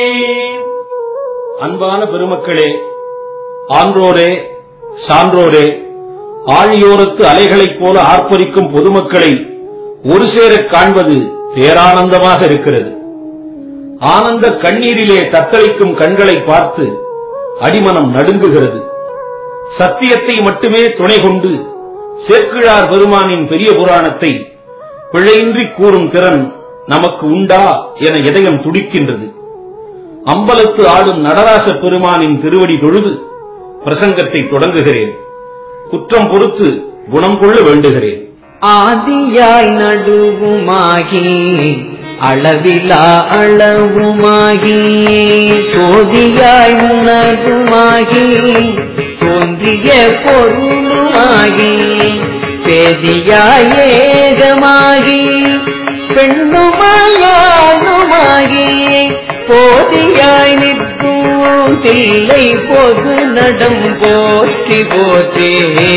அன்பான பெருமக்களே ஆன்றோரே சான்றோரே ஆழியோரத்து அலைகளைப் போல ஆர்ப்பரிக்கும் பொதுமக்களை ஒரு சேரக் காண்பது பேரானந்தமாக இருக்கிறது ஆனந்த கண்ணீரிலே தத்தளிக்கும் கண்களை பார்த்து அடிமனம் நடுங்குகிறது சத்தியத்தை மட்டுமே துணை கொண்டு சேக்கிழார் பெருமானின் பெரிய புராணத்தை பிழையின்றி கூறும் திறன் நமக்கு உண்டா என இதயம் துடிக்கின்றது அம்பலத்து ஆடும் நடராச பெருமானின் திருவடி தொழுது பிரசங்கத்தை தொடங்குகிறேன் குற்றம் பொறுத்து குணம் கொள்ள வேண்டுகிறேன் ஆதியாய் நடுவுமாகி அளவிலா அளவுமாகி சோதியாய் உணர்வுமாகி தோன்றிய பொருளுமாகி பேதியாய் ஏகமாகி பெண்ணுமாயானுமாகி போதியாய் நிற்கும் தில்லை பொது நடம் போற்றி போற்றே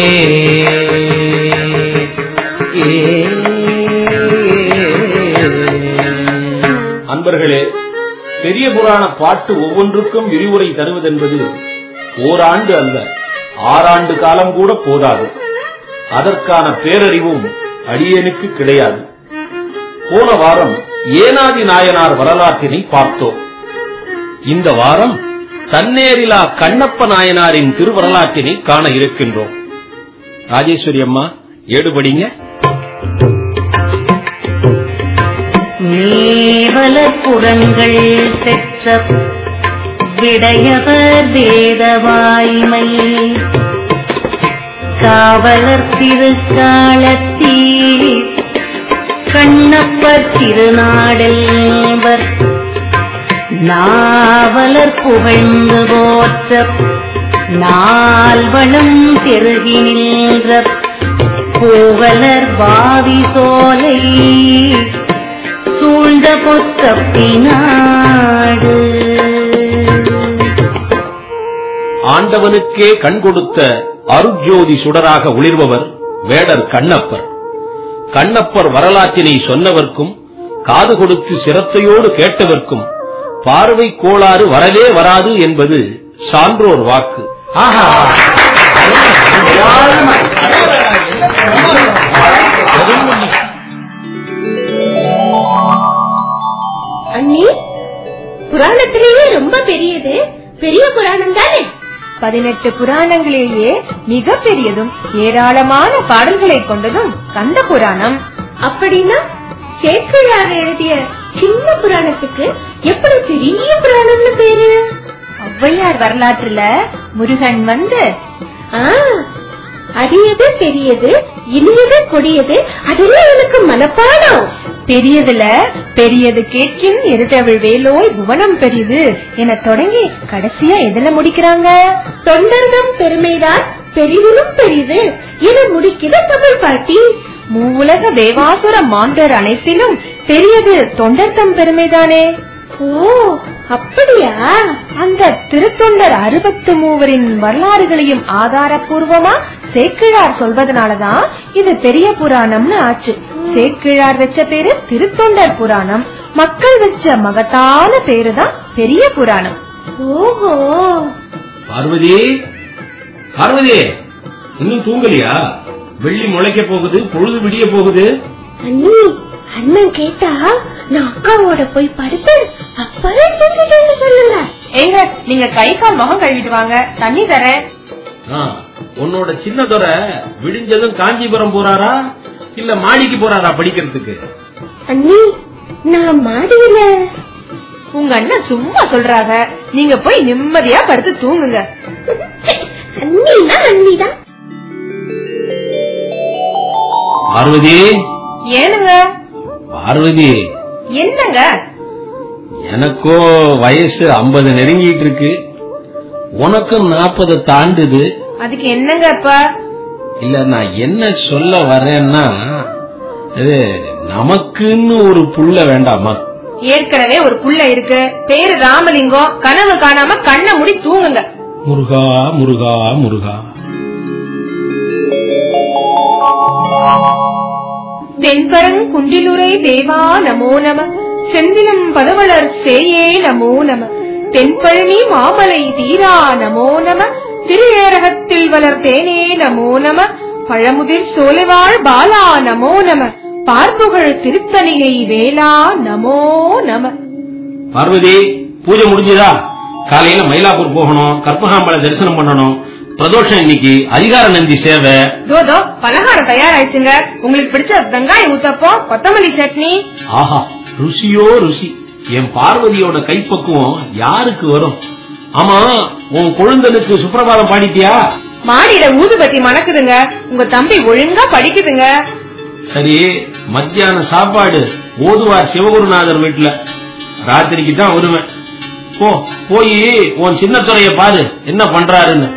அன்பர்களே பெரிய புராண பாட்டு ஒவ்வொன்றுக்கும் விரிவுரை தருவதென்பது ஓராண்டு அல்ல ஆறாண்டு காலம் கூட போதாது அதற்கான பேரறிவும் அடியனுக்கு கிடையாது போன வாரம் ஏனாதி நாயனார் வரலாற்றினை பார்த்தோம் இந்த வாரம் தன்னேரிலா கண்ணப்ப நாயனாரின் திருவரலாற்றினை காண இருக்கின்றோம் ராஜேஸ்வரி அம்மா ஏடுபடிங்க மேவலர் புறங்கள் பெற்ற விடையவர் வேதவாய்மை காவலர் திருக்காலத்தீ கண்ணப்பர் திருநாடல்வர் நாவலர் புகழ்ந்து போற்ற நால்வளம் பெருகி நின்ற பூவலர் வாவி சோலை சூழ் பொத்தப்பி நாடு ஆண்டவனுக்கே கண் கொடுத்த அருட்ஜோதி சுடராக ஒளிர்பவர் வேடர் கண்ணப்பர் கண்ணப்பர் வரலாற்றினை சொன்னவர்க்கும் காது கொடுத்து சிரத்தையோடு கேட்டவர்க்கும் பார்வை கோளாறு வரவே வராது என்பது சான்றோர் வாக்கு அண்ணி புராணத்திலேயே ரொம்ப பெரியது பெரிய புராணம் தானே பதினெட்டு புராணங்களிலேயே மிக பெரியதும் ஏராளமான பாடல்களை கொண்டதும் கந்த புராணம் அப்படின்னா சேக்கிழார் எழுதிய சின்ன புராணத்துக்கு எப்படி பெரிய புராணம்னு பேரு ஔவையார் வரலாற்றுல முருகன் வந்து ஆ, அடியது பெரியது இனியது கொடியது அதெல்லாம் எனக்கு மனப்பாடம் பெரியதுல பெரியது கேட்கின் இருதவிழ் வேலோய் புவனம் பெரியது என தொடங்கி கடைசியா எதுல முடிக்கிறாங்க தொண்டர்தம் பெருமைதான் பெரிதிலும் பெரிது என முடிக்கிற தமிழ் பாட்டி மூவுலக தேவாசுர மாண்டர் அனைத்திலும் பெரியது தொண்டர்தம் பெருமைதானே ஓ அப்படியா அந்த திருத்தொண்டர் அறுபத்து மூவரின் வரலாறுகளையும் ஆதாரபூர்வமா சேக்கிழார் சொல்வதனாலதான் இது பெரிய புராணம்னு ஆச்சு சேக்கிழார் வச்ச பேரு திருத்தொண்டர் புராணம் மக்கள் வச்ச மகத்தான பேருதான் பெரிய புராணம் ஓஹோ பார்வதி பார்வதி இன்னும் தூங்கலையா வெள்ளி முளைக்க போகுது பொழுது விடிய போகுது அண்ணி அண்ணன் கேட்டா நான் அக்காவோட போய் படுத்து அப்பவே தூங்கிட்டேன்னு சொல்லுங்க ஏங்க நீங்க கை கால் முகம் கழுவிட்டு வாங்க தண்ணி தரேன் ஆ, உன்னோட சின்னதொரை விடிஞ்சதும் காஞ்சிபுரம் போறாரா இல்ல மாடிக்கு போறாரா படிக்கிறதுக்கு அண்ணி நான் மாடியில உங்க அண்ணன் சும்மா சொல்றாங்க நீங்க போய் நிம்மதியா படுத்து தூங்குங்க அண்ணினா அண்ணிதான் பார்வதி ஏனுங்க பார்வதி என்னங்க எனக்கோ வயசு 50 நெருங்கிட்டு இருக்கு உனக்கும் நாற்பது தாண்டுது அதுக்கு என்னங்க இப்ப இல்ல நான் என்ன சொல்ல வரேன்னா இது நமக்குன்னு ஒரு புள்ள வேண்டாமா ஏற்கனவே ஒரு புள்ள இருக்கு பேரு ராமலிங்கம் கனவு காணாம கண்ணை மூடி தூங்குங்க முருகா முருகா முருகா தென்பரங் குண்டிலுரை தேவா நமோ நம செந்திலம் பதவளர் சேயே நமோ நம தென்பழனி மாமலை தீரா நமோ நம திருஏரகத்தில் வளர் தேனே நமோ நம பழமுதிர் சோலைவாழ் பாலா நமோ நம பார்ப்புகழ் திருத்தணிகை வேளா நமோ நம பார்வதி பூஜை முடிஞ்சதா காலையில மயிலாப்பூர் போகணும் கற்பகாம்பல தரிசனம் பண்ணணும் பிரதோஷம் இன்னைக்கு அதிகார நந்தி சேவை தோதோ பலகாரம் தயாராயிடுச்சுங்க உங்களுக்கு பிடிச்ச வெங்காய ஊத்தப்பம் கொத்தமல்லி சட்னி ஆஹா ருசியோ ருசி என் பார்வதியோட கைப்பக்குவம் யாருக்கு வரும் ஆமா உன் குழந்தனுக்கு சுப்பிரபாதம் பாடிட்டியா மாடியில ஊதுபத்தி மணக்குதுங்க உங்க தம்பி ஒழுங்கா படிக்குதுங்க சரி மத்தியான சாப்பாடு ஓதுவார் சிவகுருநாதர் வீட்டுல ராத்திரிக்கு தான் வருவேன் போ போய் உன் சின்னத்துறைய பாரு என்ன பண்றாருன்னு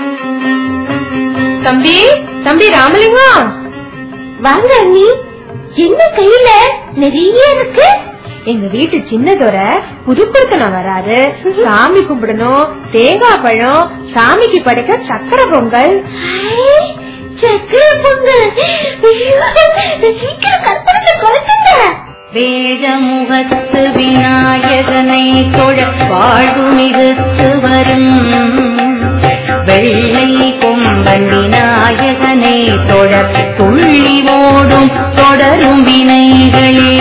தம்பி தம்பி ராமலிங்கம் வாங்க அண்ணி என்ன கையில நிறைய இருக்கு எங்க வீட்டு சின்னதோர புதுக்குடுத்தனம் வராரு சாமி கும்பிடணும் தேங்காய் பழம் சாமிக்கு படைக்க சக்கரை பொங்கல் ஐ, சக்கரை பொங்கல் ஐயோ, சீக்கிரம் கற்பனை குறைச்சுங்க வேதமுகத்து விநாயகனை தொழ வாழ்வு மிகுத்து வரும் வெள்ளை கொம்பன் விநாயகனை தொழ துள்ளி ஓடும் தொடரும் வினைகளே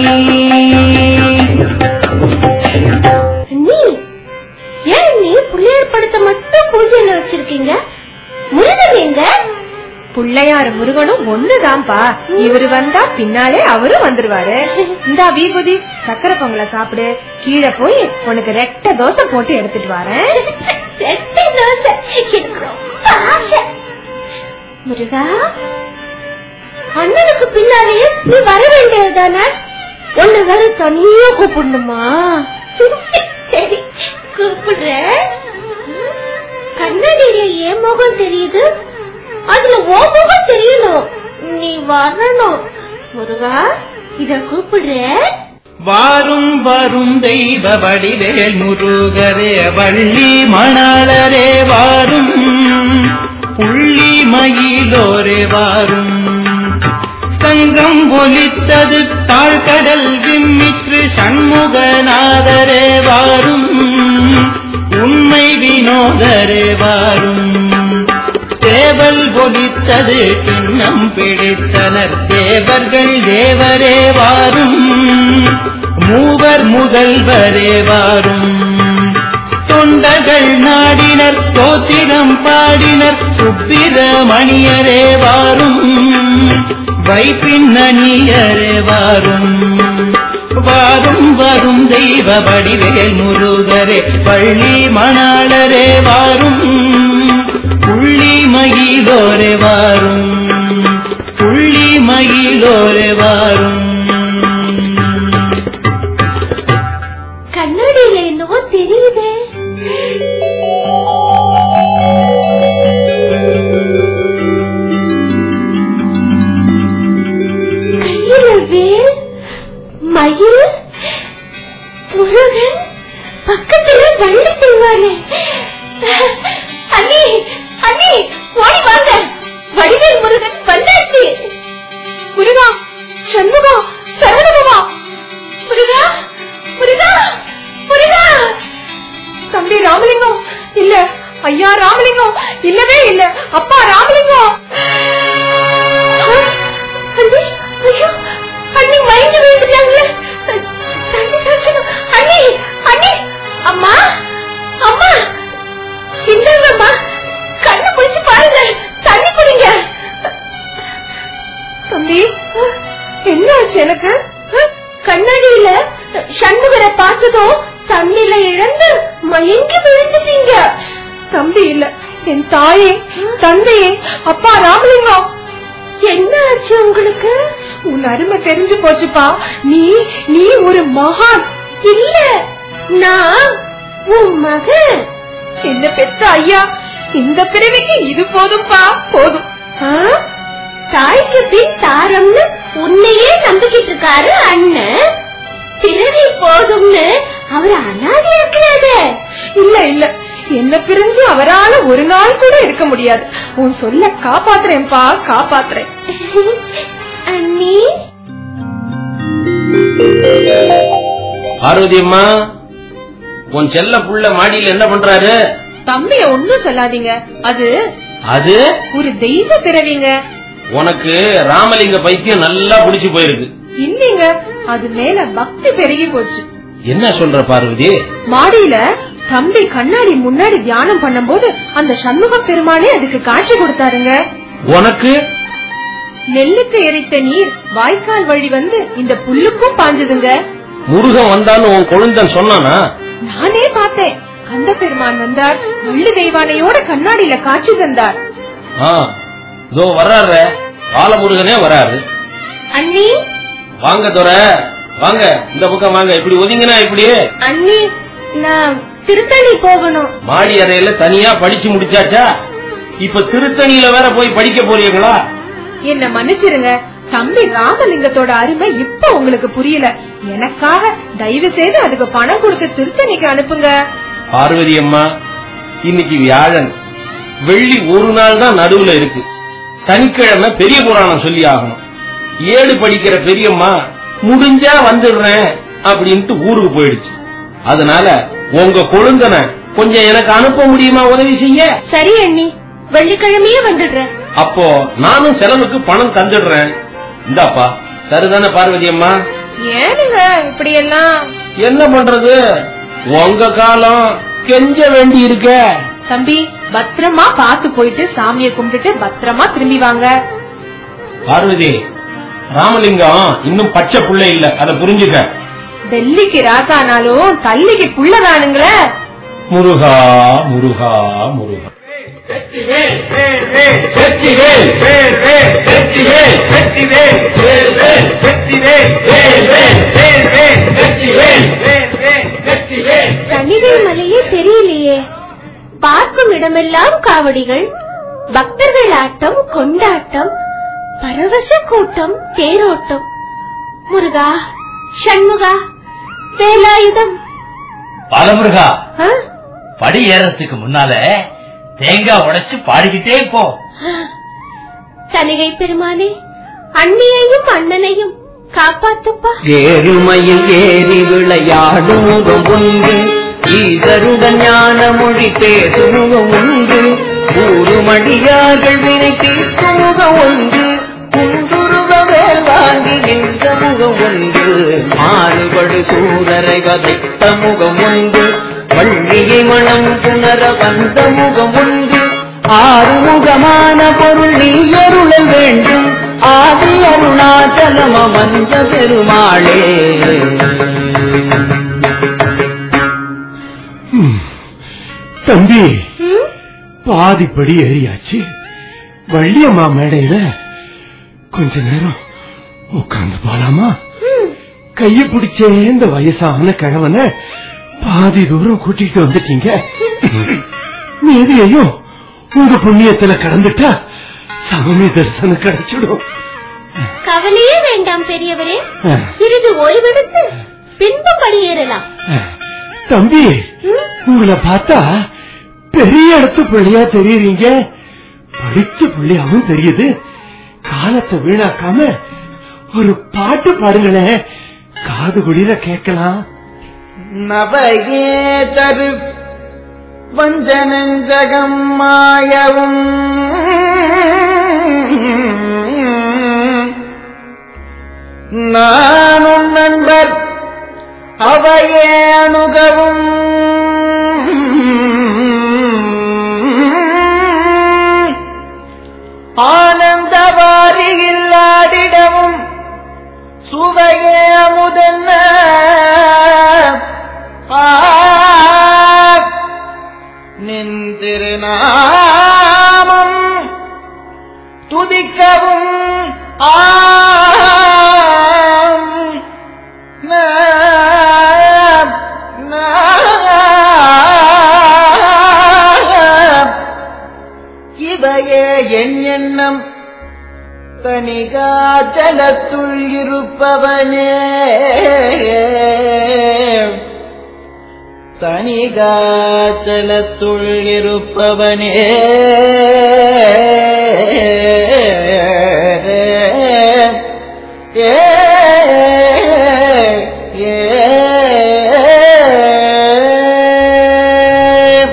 அண்ணி ஏன் நீ புள்ளையார் படத்தை மட்டும் பூஜையில வச்சிருக்கீங்க முருகன் எங்க பிள்ளையார் முருகனும் ஒண்ணுதான்ப்பா இவரு வந்தா பின்னாலே அவரும் வந்துருவாரு இந்தா வீபதி சக்கரை பொங்கலை சாப்பிடு கீழே போய் உனக்கு ரெட்ட தோசை போட்டு எடுத்துட்டு வரேன் ரெட்டை தோசை எனக்கு ரொம்ப ஆசை முருகா அண்ணனுக்கு பின்னாலேயே நீ வர வேண்டியதுதானே உன்னை வேற தனியா கூப்பிடணுமா சரி கூப்பிடுறேன் கண்ணாடியில என் முகம் தெரியுது அதுல உன் முகம் தெரியணும் நீ வரணும் முருகா இத கூப்பிடுறேன் வாரும் வரும் தெய்வ வடிவேல் முருகரே வள்ளி மணாளரே வாரும் புள்ளி மயிலோரே வாரும் சங்கம் ஒலித்தது தாழ்கடல் விம்மிற்று சண்முகநாதரே வாரும் உண்மை வினோதரே வாரும் தேவல் ஒலித்தது சின்னம் பிடித்தனர் தேவர்கள் தேவரே வாரும் மூவர் முதல்வரே வாரும் தொண்டர்கள் நாடினர் தோத்திரம் பாடினர் சுப்பிரமணியரே வாரும் வைப்பின்னணியரே வாரும் வாரும் வரும் தெய்வ வடிவேல் முருகரே பள்ளி மணாளரே வாரும் புள்ளி மகிழோரே வாரும் புள்ளி மகிழோரே வாரும் கண்ணாடியில என்னவோ தெரியுதே கையில வேல் மயில் முருகன் பக்கத்துல வள்ளி செய்வாரு அண்ணி அண்ணி ஓடி வாங்க வடிவேல் முருகன் வந்தாச்சு முருகா சண்முகா சரவணபவா முருகா முருகா முருகா தம்பி ராமலிங்கம் இல்ல ஐயா ராமலிங்கம் இல்லவே இல்ல அப்பா ராமலிங்கம் அண்ணி ஐயோ அண்ணி மயங்கி விழுந்துட்டாங்களே தண்ணி காய்ச்சணும். அண்ணி அண்ணி அம்மா அம்மா இந்தாங்கம்மா கண்ணு குளிச்சு பாருங்க தண்ணி குடிங்க தம்பி என்ன ஆச்சு எனக்கு கண்ணாடியில சண்முகரை பார்த்ததும் தண்ணில இழந்து மயங்கி விழுந்துட்டீங்க தம்பி இல்ல என் தாயே தந்தையே அப்பா ராமலிங்கம் என்ன ஆச்சு உங்களுக்கு உன் அருமை தெரிஞ்சு போச்சுப்பா நீ நீ ஒரு மகான் இல்ல நான் உன் மகன் என்ன பெத்த ஐயா இந்த பிறவிக்கு இது போதும்பா போதும் ஆ? தாய்க்கு பின் தாரம்னு உன்னையே நம்பிக்கிட்டு இருக்காரு அண்ணன் பிறவி போதும்னு அவர் அனாதையாக்குறாரு இல்ல இல்ல என்ன பிரிஞ்சு அவரால ஒரு நாள் கூட இருக்க முடியாது உன் சொல்ல காப்பாத்துறேன்பா காப்பாத்துறேன் அண்ணி பார்வதி அம்மா உன் செல்ல புள்ள மாடியில என்ன பண்றாரு தம்பிய ஒண்ணும் சொல்லாதீங்க அது அது ஒரு தெய்வ பிறவிங்க உனக்கு ராமலிங்க பைத்தியம் நல்லா பிடிச்சு போயிருக்கு இல்லீங்க அது மேல பக்தி பெருகி போச்சு என்ன சொல்ற பார்வதி மாடியில தம்பி கண்ணாடி முன்னாடி தியானம் பண்ணும்போது அந்த சண்முக பெருமானே அதுக்கு காட்சி கொடுத்தாருங்க உனக்கு நெல்லுக்கு எரித்த நீர் வாய்க்கால் வழி வந்து இந்த புல்லுக்கும் பாஞ்சதுங்க முருகன் வந்தான்னு உன் கொழுந்தன் சொன்னானா நானே பார்த்தேன் கந்த பெருமான் வந்தார் வள்ளி தெய்வானையோட கண்ணாடியில காட்சி தந்தார் ஆ, இதோ வர்றாரு பாலமுருகனே வராரு அண்ணி வாங்க துற வாங்க இந்த பக்கம் வாங்க இப்படி ஒதுங்கினா இப்படி அண்ணி நான் திருத்தணி போகணும் மாடி அறையில தனியா படிச்சு முடிச்சாச்சா இப்ப திருத்தணியில வேற போய் படிக்க போறீங்களா என்ன மன்னிச்சிருங்க தம்பி ராமலிங்கத்தோட அருமை இப்ப உங்களுக்கு புரியல எனக்காக தயவு செய்து அதுக்கு பணம் கொடுத்து திருத்தணிக்கு அனுப்புங்க பார்வதி அம்மா இன்னைக்கு வியாழன் வெள்ளி ஒரு நாள் தான் நடுவுல இருக்கு சனிக்கிழமை பெரிய புராணம் சொல்லி ஆகணும் ஏழு படிக்கிற பெரியம்மா முடிஞ்சா வந்துடுறேன் அப்படின்ட்டு ஊருக்கு போயிடுச்சு அதனால உங்க கொழுந்தனை கொஞ்சம் எனக்கு அனுப்ப முடியுமா உதவி செய்ய சரி அண்ணி வெள்ளிக்கிழமையே வந்துடுறேன் அப்போ நானும் செலவுக்கு பணம் தந்துடுறேன் இந்தாப்பா சரிதானே பார்வதி அம்மா ஏனுங்க இப்படி எல்லாம் என்ன பண்றது உங்க காலம் கெஞ்ச வேண்டி இருக்க தம்பி பத்திரமா பார்த்து போயிட்டு சாமியை கும்பிட்டுட்டு பத்திரமா திரும்பி வாங்க பார்வதி ராமலிங்கம் இன்னும் பச்சை புள்ள இல்ல அத புரிஞ்சுக்க டெல்லிக்கு ராசானாலும் தள்ளிக்கு புள்ளதானுங்களே முருகா முருகா முருகா தனிகள் மலையே தெரியலையே பார்க்கும் இடமெல்லாம் காவடிகள் பக்தர்கள் ஆட்டம் கொண்டாட்டம் பரவச கூட்டம் தேரோட்டம் முருகா சண்முகா வேலாயுதம் பாலமுருகா ஆ? படி ஏறதுக்கு முன்னால தேங்காய் உடைச்சு பாடிக்கிட்டே போ தனிகை பெருமானே அண்ணியையும் அண்ணனையும் காப்பாத்துப்பா ஏறுமையில் ஏறி விளையாடும் முகம் ஒன்று ஈசருடன் ஞான மொழி பேசும் முகம் ஒன்று கூறுமடியார்கள் வினை தீர்க்கும் முகம் ஒன்று குன்றுருகவேல் வாங்கி நின்ற முகம் ஒன்று மாறுபடு சூரரை வதைத்த முகம் ஒன்று வள்ளியை மனம் புணர வந்த முகம் ஒன்று ஆறுமுகமான பொருள் நீ அருளல் வேண்டும் ஆதி அருணாச்சலம் அமர்ந்த பெருமாளே தம்பி பாதிப்படி ஏறியாச்சு வள்ளியம்மா மேடையில கொஞ்ச நேரம் உட்கார்ந்து போலாமா கைய பிடிச்சே இந்த வயசான கிழவனை பாதி தூரம் கூட்டிட்டு வந்துட்டீங்க மீதியையும் உங்க புண்ணியத்துல கடந்துட்டா சாமி தரிசனம் கிடைச்சிடும் கவலையே வேண்டாம் பெரியவரே ஆ. சிறிது ஓய்வெடுத்து பின்பு படியேறலாம் தம்பி உங்களை பார்த்தா பெரிய இடத்து பிள்ளையா தெரியுறீங்க படிச்ச பிள்ளையாவும் தெரியுது காலத்தை வீணாக்காம ஒரு பாட்டு பாடுங்களேன் காது குளிர கேட்கலாம் நவையே தரு வஞ்சனஞ்சகம் மாயவும் நானும் நண்பர் அவையே அணுகவும் ஆனந்தவாரியில் ஆடிடவும் சுவையே அமுதன்ன ஆ, நின் திருநாமம் துதிக்கவும் ஆம் நாம், நாம். இவையே என் எண்ணம் தனிகாச்சலத்துள் இருப்பவனே தனிகாச்சலத்துள் இருப்பவனே ஏ ஏ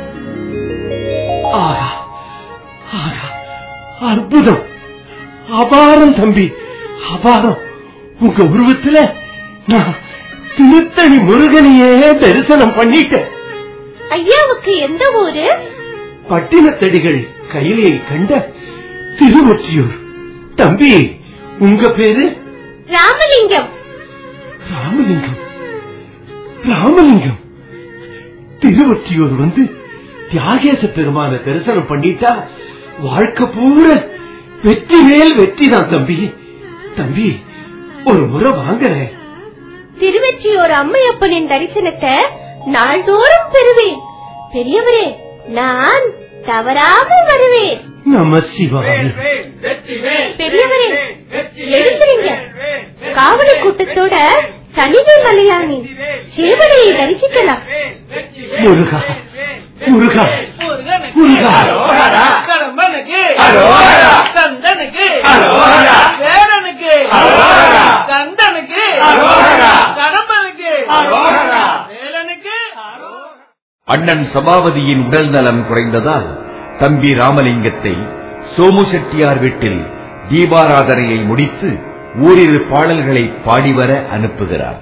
ஆகா ஆகா அற்புதம் அபாரம் தம்பி அபாரம் உங்க உருவத்துல நான் திருத்தணி முருகனையே தரிசனம் பண்ணிட்டேன் ஐயாவுக்கு எந்த ஊரு பட்டினத்தடிகள் கையிலே கண்ட திருவொற்றியூர் தம்பி உங்க பேரு ராமலிங்கம் ராமலிங்கம் ராமலிங்கம் திருவொற்றியூர் வந்து தியாகேச பெருமான தரிசனம் பண்ணிட்டா வாழ்க்கை பூரா வெற்றி மேல் வெற்றி தான் தம்பி தம்பி ஒரு முறை வாங்குறேன் திருவெற்றியோர் அம்மையப்பனின் தரிசனத்தை நாள்தோறும் பெறுவேன் பெரியவரே நான் தவறாமல் வருவேன் நம சிவாய பெரியவரே எழுந்துறீங்க காவடி கூட்டத்தோட தனிமை மலையானி சேவனையை தரிசிக்கலாம் முருகா முருகா முருகா கடம்பனுக்கு அரோகரா. கந்தனுக்கு அரோகரா. வேலனுக்கு அரோகரா. கந்தனுக்கு அரோகரா. கடம்பனுக்கு அரோகரா. வேலனுக்கு அண்ணன் சபாபதியின் உடல் நலம் குறைந்ததால் தம்பி ராமலிங்கத்தை சோமு செட்டியார் வீட்டில் தீபாராதனையை முடித்து ஓரிரு பாடல்களை பாடிவர அனுப்புகிறார்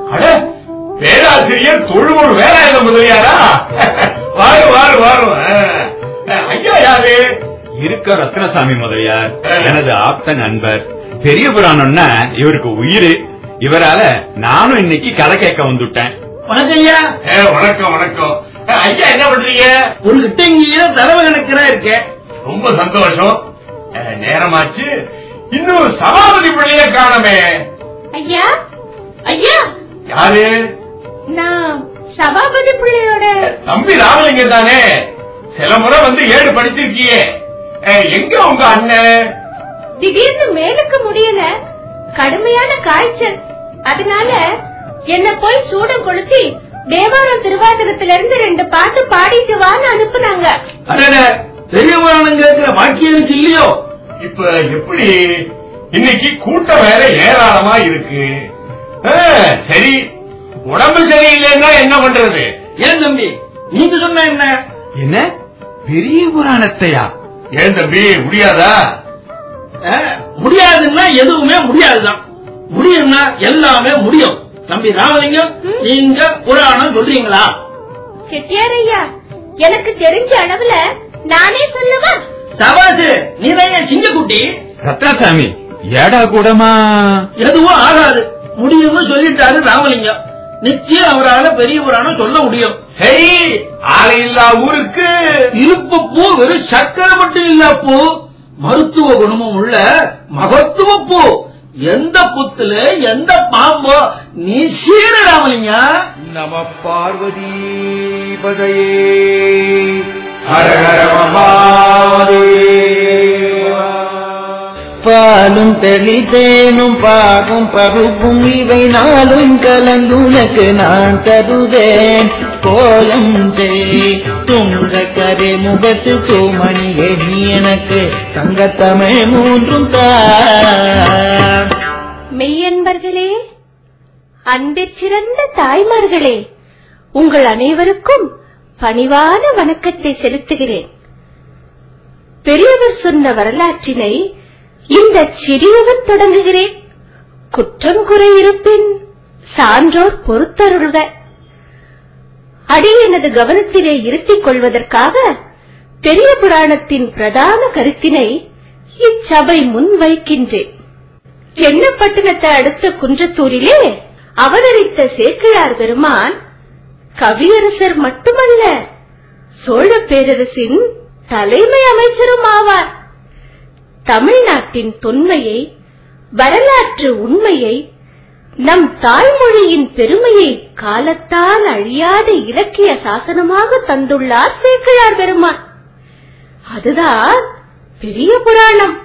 பேராசிரியர் தொழுவூர் வேலாயுத முதலியாரா வாரு வாரு வாரு ஐயா யாரு இருக்க ரத்னசாமி முதலியார் எனது ஆப்த நண்பர் பெரிய புராணம்னா இவருக்கு உயிர் இவரால நானும் இன்னைக்கு கதை கேட்க வந்துட்டேன் வணக்கம் ஐயா வணக்கம் வணக்கம் ஐயா என்ன பண்றீங்க ஒரு கிட்டங்கியில தரவு கணக்கிறா இருக்கேன் ரொம்ப சந்தோஷம் அஹ், நேரமாச்சு இன்னும் சபாபதி பிள்ளைய காணமே ஐயா ஐயா யாரு நான் சபாபதி பிள்ளையோட தம்பி ராமலிங்கம் தானே சில முறை வந்து ஏடு படிச்சிருக்கியே அஹ், எங்க உங்க அண்ணன் திடீர்னு மேலுக்கு முடியல கடுமையான காய்ச்சல் அதனால என்ன போய் சூடம் கொளுத்தி தேவாரம் திருவாதிரத்திலிருந்து ரெண்டு பாட்டு பாடிட்டு வான்னு அனுப்புனாங்க அடட பெரிய புராணம் கேட்கிற பாக்கியம் எனக்கு இல்லையோ இப்ப எப்படி இன்னைக்கு கூட்டம் வேற ஏராளமா இருக்கு ஆ, சரி உடம்பு சரியில்லைன்னா என்ன பண்றது ஏன் தம்பி நீங்க சொன்ன என்ன என்ன பெரிய புராணத்தையா ஏன் தம்பி முடியாதா அஹ், முடியாதுன்னா எதுவுமே முடியாதுதான் முடியும்னா எல்லாமே முடியும் தம்பி ராமலிங்கம் நீங்க புராணம் சொல்றீங்களா செட்டியாரையா எனக்கு தெரிஞ்ச அளவுல நானே சொல்லவா சபாசு நீதான் என் சிங்கக்குட்டி ரத்னசாமி ஏடா கூடமா எதுவும் ஆகாது முடியும்னு சொல்லிட்டாரு ராமலிங்கம் நிச்சயம் அவரால பெரிய புராணம் சொல்ல முடியும் சரி ஆலையில்லா ஊருக்கு இருப்பு பூ வெறும் சக்கரை மட்டும் இல்ல பூ மருத்துவ குணமும் உள்ள மகத்துவ பூ எந்த புத்துல எந்த பாம்போ நீ சீர ராமலிங்கம் நம பார்வதி பதையே ஹர ஹர மகாதேவா பாலும் தெளிதேனும் பாகும் பருப்பும் இவை நாளும் கலந்துனக்கு நான் தருவேன் கோலம் செய் துங்க கரை முகத்து தூமணியே நீ எனக்கு தங்கத்தமிழ் மூன்றும் தா மெய்யன்பர்களே அன்பிற்சிறந்த தாய்மார்களே உங்கள் அனைவருக்கும் பணிவான வணக்கத்தை செலுத்துகிறேன் பெரியவர் சொன்ன வரலாற்றினை இந்த சிறியவன் தொடங்குகிறேன் குற்றம் குறை இருப்பின் சான்றோர் பொறுத்தருள்க அடி எனது கவனத்திலே இருத்திக் கொள்வதற்காக பெரிய புராணத்தின் பிரதான கருத்தினை இச்சபை முன் வைக்கின்றேன் சென்னப்பட்டினத்தை அடுத்த குன்றத்தூரிலே அவதரித்த சேக்கிழார் பெருமான் கவியரசர் மட்டுமல்ல சோழ பேரரசின் தலைமை அமைச்சரும் ஆவார் தமிழ்நாட்டின் தொன்மையை வரலாற்று உண்மையை நம் தாய்மொழியின் பெருமையை காலத்தால் அழியாத இலக்கிய சாசனமாக தந்துள்ளார் சேக்கிழார் பெருமான் அதுதான் பெரிய புராணம்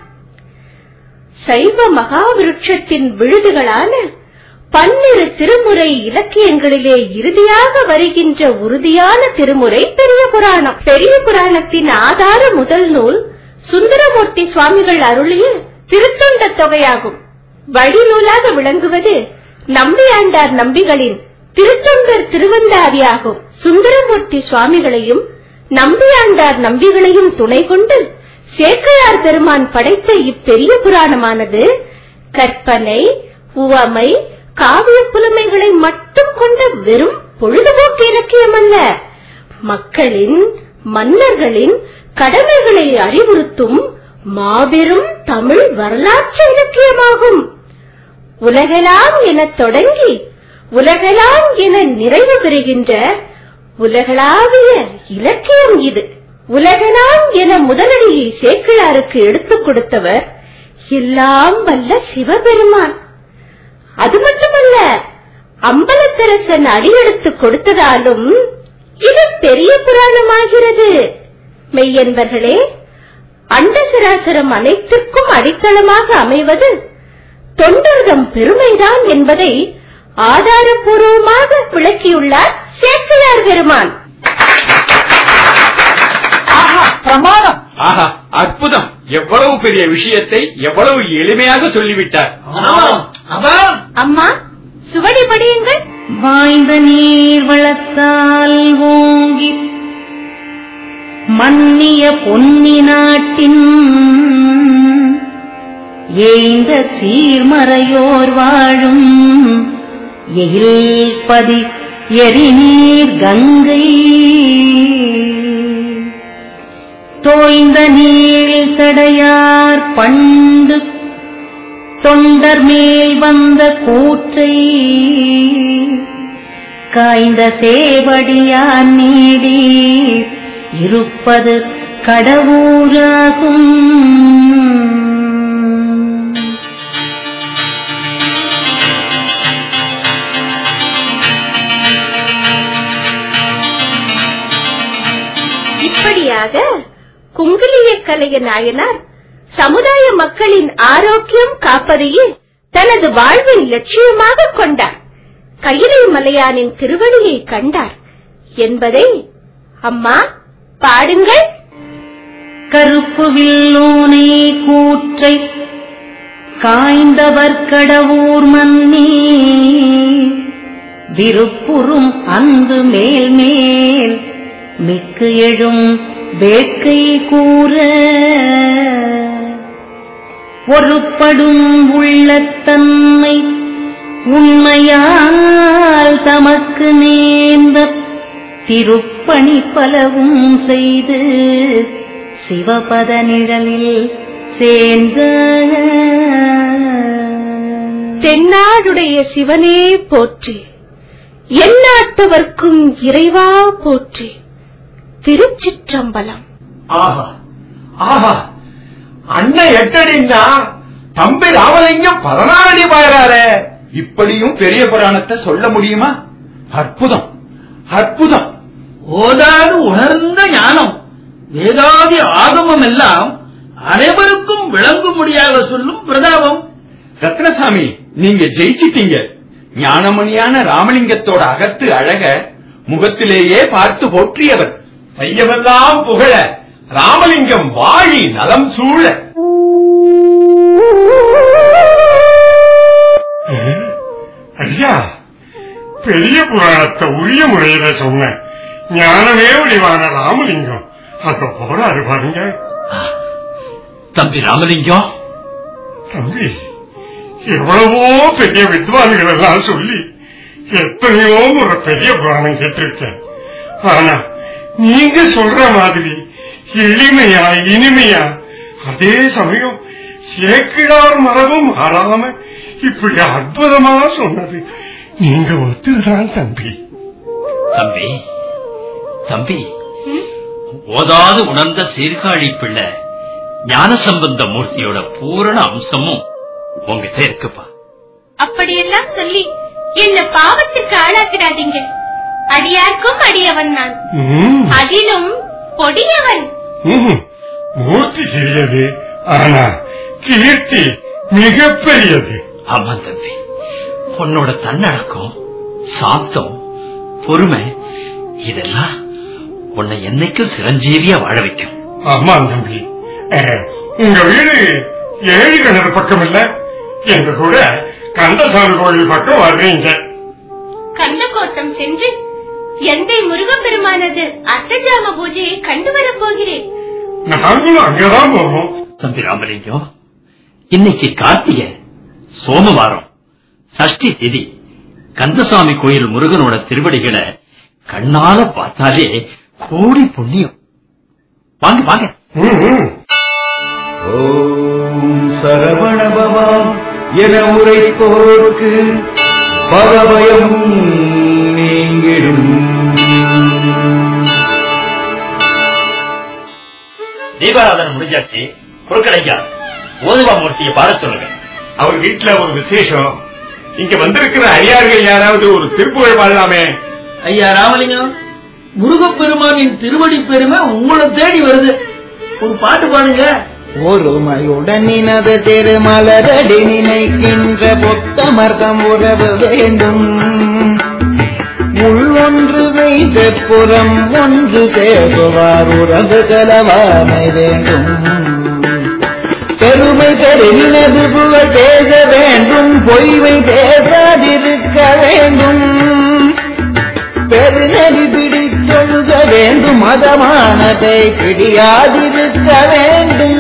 சைவ மகாவிருட்சத்தின் விழுதுகளான பன்னிரு திருமுறை இலக்கியங்களிலே இறுதியாக வருகின்ற உறுதியான திருமுறை பெரிய புராணம் பெரிய புராணத்தின் ஆதார முதல் நூல் சுந்தரமூர்த்தி சுவாமிகள் அருளிய திருத்தொண்ட தொகையாகும் வழிநூலாக விளங்குவது நம்பியாண்டார் நம்பிகளின் திருத்தொண்டர் திருவந்தாதியாகும் சுந்தரமூர்த்தி சுவாமிகளையும் நம்பியாண்டார் நம்பிகளையும் துணை கொண்டு சேக்கிழார் பெருமான் படைத்த இப்பெரிய புராணமானது கற்பனை உவமை காவிய புலமைகளை மட்டும் கொண்ட வெறும் பொழுதுபோக்கு இலக்கியம் அல்ல மக்களின் மன்னர்களின் கடமைகளை அறிவுறுத்தும் மாபெரும் தமிழ் வரலாற்று இலக்கியமாகும் உலகெல்லாம் என தொடங்கி உலகெல்லாம் என நிறைவு பெறுகின்ற உலகளாவிய இலக்கியம் இது உலகெல்லாம் என முதலடியை சேக்கிழாருக்கு எடுத்துக் கொடுத்தவர் எல்லாம் வல்ல சிவபெருமான் அது மட்டுமல்ல அம்பலத்தரசன் அடியெடுத்துக் கொடுத்ததாலும் இது பெரிய புராணமாகிறது மெய்யன்பர்களே அண்டசராசரம் அனைத்திற்கும் அடித்தளமாக அமைவது தொண்டர்தம் பெருமைதான் என்பதை ஆதாரபூர்வமாக விளக்கியுள்ளார் சேக்கிழார் பெருமான் பிரமாதம் ஆஹா அற்புதம் எவ்வளவு பெரிய விஷயத்தை எவ்வளவு எளிமையாக சொல்லிவிட்டார் அம்மா சுவடி படியுங்கள் வாய்ந்த நீர் வளத்தால் ஓங்கி மன்னிய பொன்னி நாட்டின் ஏய்ந்த சீர்மறையோர் வாழும் எயில் பதி எரிநீர் கங்கை தோய்ந்த நீள் சடையார் பண்டு தொண்டர் மேல் வந்த கூற்றை காய்ந்த சேவடியான் நீடி இருப்பது கடவுராகும் இப்படியாக குங்கிலிய கலைய நாயனார் சமுதாய மக்களின் ஆரோக்கியம் காப்பதையே தனது வாழ்வின் லட்சியமாக கொண்டார் கையிலை மலையானின் திருவடியை கண்டார் என்பதை அம்மா பாடுங்கள் கருப்பு வில்லோனை கூற்றை காய்ந்தவர் கடவுர் மன்னி விருப்புறும் அந்து மேல் மேல் மிக்கு எழும் வேட்கை கூற பொறுப்படும் உள்ளத்தன்மை உண்மையால் தமக்கு நேர்ந்த திருப்பணி பலவும் செய்து சிவபத நிழலில் சேர்ந்த தென்னாடுடைய சிவனே போற்றி எந்நாட்டவர்க்கும் இறைவா போற்றி திருச்சிற்றம்பலம் ஆஹா ஆஹா அண்ணன் எட்டடின்னா தம்பி ராமலிங்கம் பதினாறு அடி பாயறாரே இப்படியும் பெரிய புராணத்தை சொல்ல முடியுமா அற்புதம் அற்புதம் ஓதாது உணர்ந்த ஞானம் வேதாதி ஆகமம் எல்லாம் அனைவருக்கும் விளங்கும்படியாக சொல்லும் பிரதாபம் ரத்னசாமி நீங்க ஜெயிச்சிட்டீங்க ஞானமணியான ராமலிங்கத்தோட அகத்து அழக முகத்திலேயே பார்த்து போற்றியவர் மையமெல்லாம் புகழ ராமலிங்கம் வாழி நலம் சூழ ஐயா பெரிய புராணத்தை உரிய முறையில சொன்ன ஞானமே வடிவான ராமலிங்கம் அங்க போறாரு பாருங்க தம்பி ராமலிங்கம் தம்பி எவ்வளவோ பெரிய வித்வான்கள் எல்லாம் சொல்லி எத்தனையோ முறை பெரிய புராணம் கேட்டிருக்கேன் ஆனா நீங்க சொல்ற மாதிரி எளிமையா இனிமையா அதே சமயம் சேக்கிழார் மரபும் மாறாம இப்படி அற்புதமா சொன்னது நீங்க ஒத்துதான் தம்பி தம்பி தம்பி ஓதாது உணர்ந்த சீர்காழி பிள்ளை ஞானசம்பந்த மூர்த்தியோட பூரண அம்சமும் உங்ககிட்ட இருக்குப்பா அப்படியெல்லாம் சொல்லி என்ன பாவத்துக்கு ஆளாக்கிடாதீங்க அடியார்க்கும் அடியவன் நான் ம், அதிலும் பொடியவன் ம், மூர்த்தி சிறியது ஆனா கீர்த்தி மிகப்பெரியது ஆமா தம்பி உன்னோட தன்னடக்கம் சாந்தம் பொறுமை இதெல்லாம் உன்னை என்னைக்கும் சிரஞ்சீவியா வாழ வைக்கும் ஆமா தம்பி அஹ், உங்க வீடு ஏழு கிணறு பக்கம் இல்ல எங்க கூட கந்தசாமி கோயில் பக்கம் வர்றீங்க கந்தகோட்டம் சென்று எந்தை முருகப்பெருமானது அர்த்தஜாம பூஜையை கண்டு வரப் போகிறேன் நாங்களும் அங்கதான் போவோம் தம்பி ராமலிங்கம் இன்னைக்கு கார்த்திகை சோமவாரம் சஷ்டி திதி கந்தசாமி கோயில் முருகனோட திருவடிகளை கண்ணால பார்த்தாலே கோடி புண்ணியம் வாங்க வாங்க ஓம் சரவணபவாம் என உரைப்போருக்கு பரபயம் நீங்கிடும் தீபாராதனை முடிஞ்சாச்சு குறுக்கடைக்கா ஓதுவா மூர்த்தியை பாட சொல்லுங்க அவர் வீட்டுல ஒரு விசேஷம் இங்க வந்திருக்கிற அடியார்கள் யாராவது ஒரு திருப்புகழ் பாடலாமே ஐயா ராமலிங்கம் முருகப்பெருமானின் திருவடி பெருமை உங்களை தேடி வருது ஒரு பாட்டு பாடுங்க ஒருமையுடன் நினது திருமலரடி நினைக்கின்ற பொத்தமர்தம் உறவு வேண்டும் உள் ஒன்று வைத்து புறம் ஒன்று தேடுவார் உறவு கலவாமை வேண்டும் பெருமை பெருகினது புகழ் பேச வேண்டும் பொய்மை பேசாதிருக்க வேண்டும் பெருநெறி பிடித்தொழுக வேண்டும் மதமானதை பிடியாதிருக்க வேண்டும்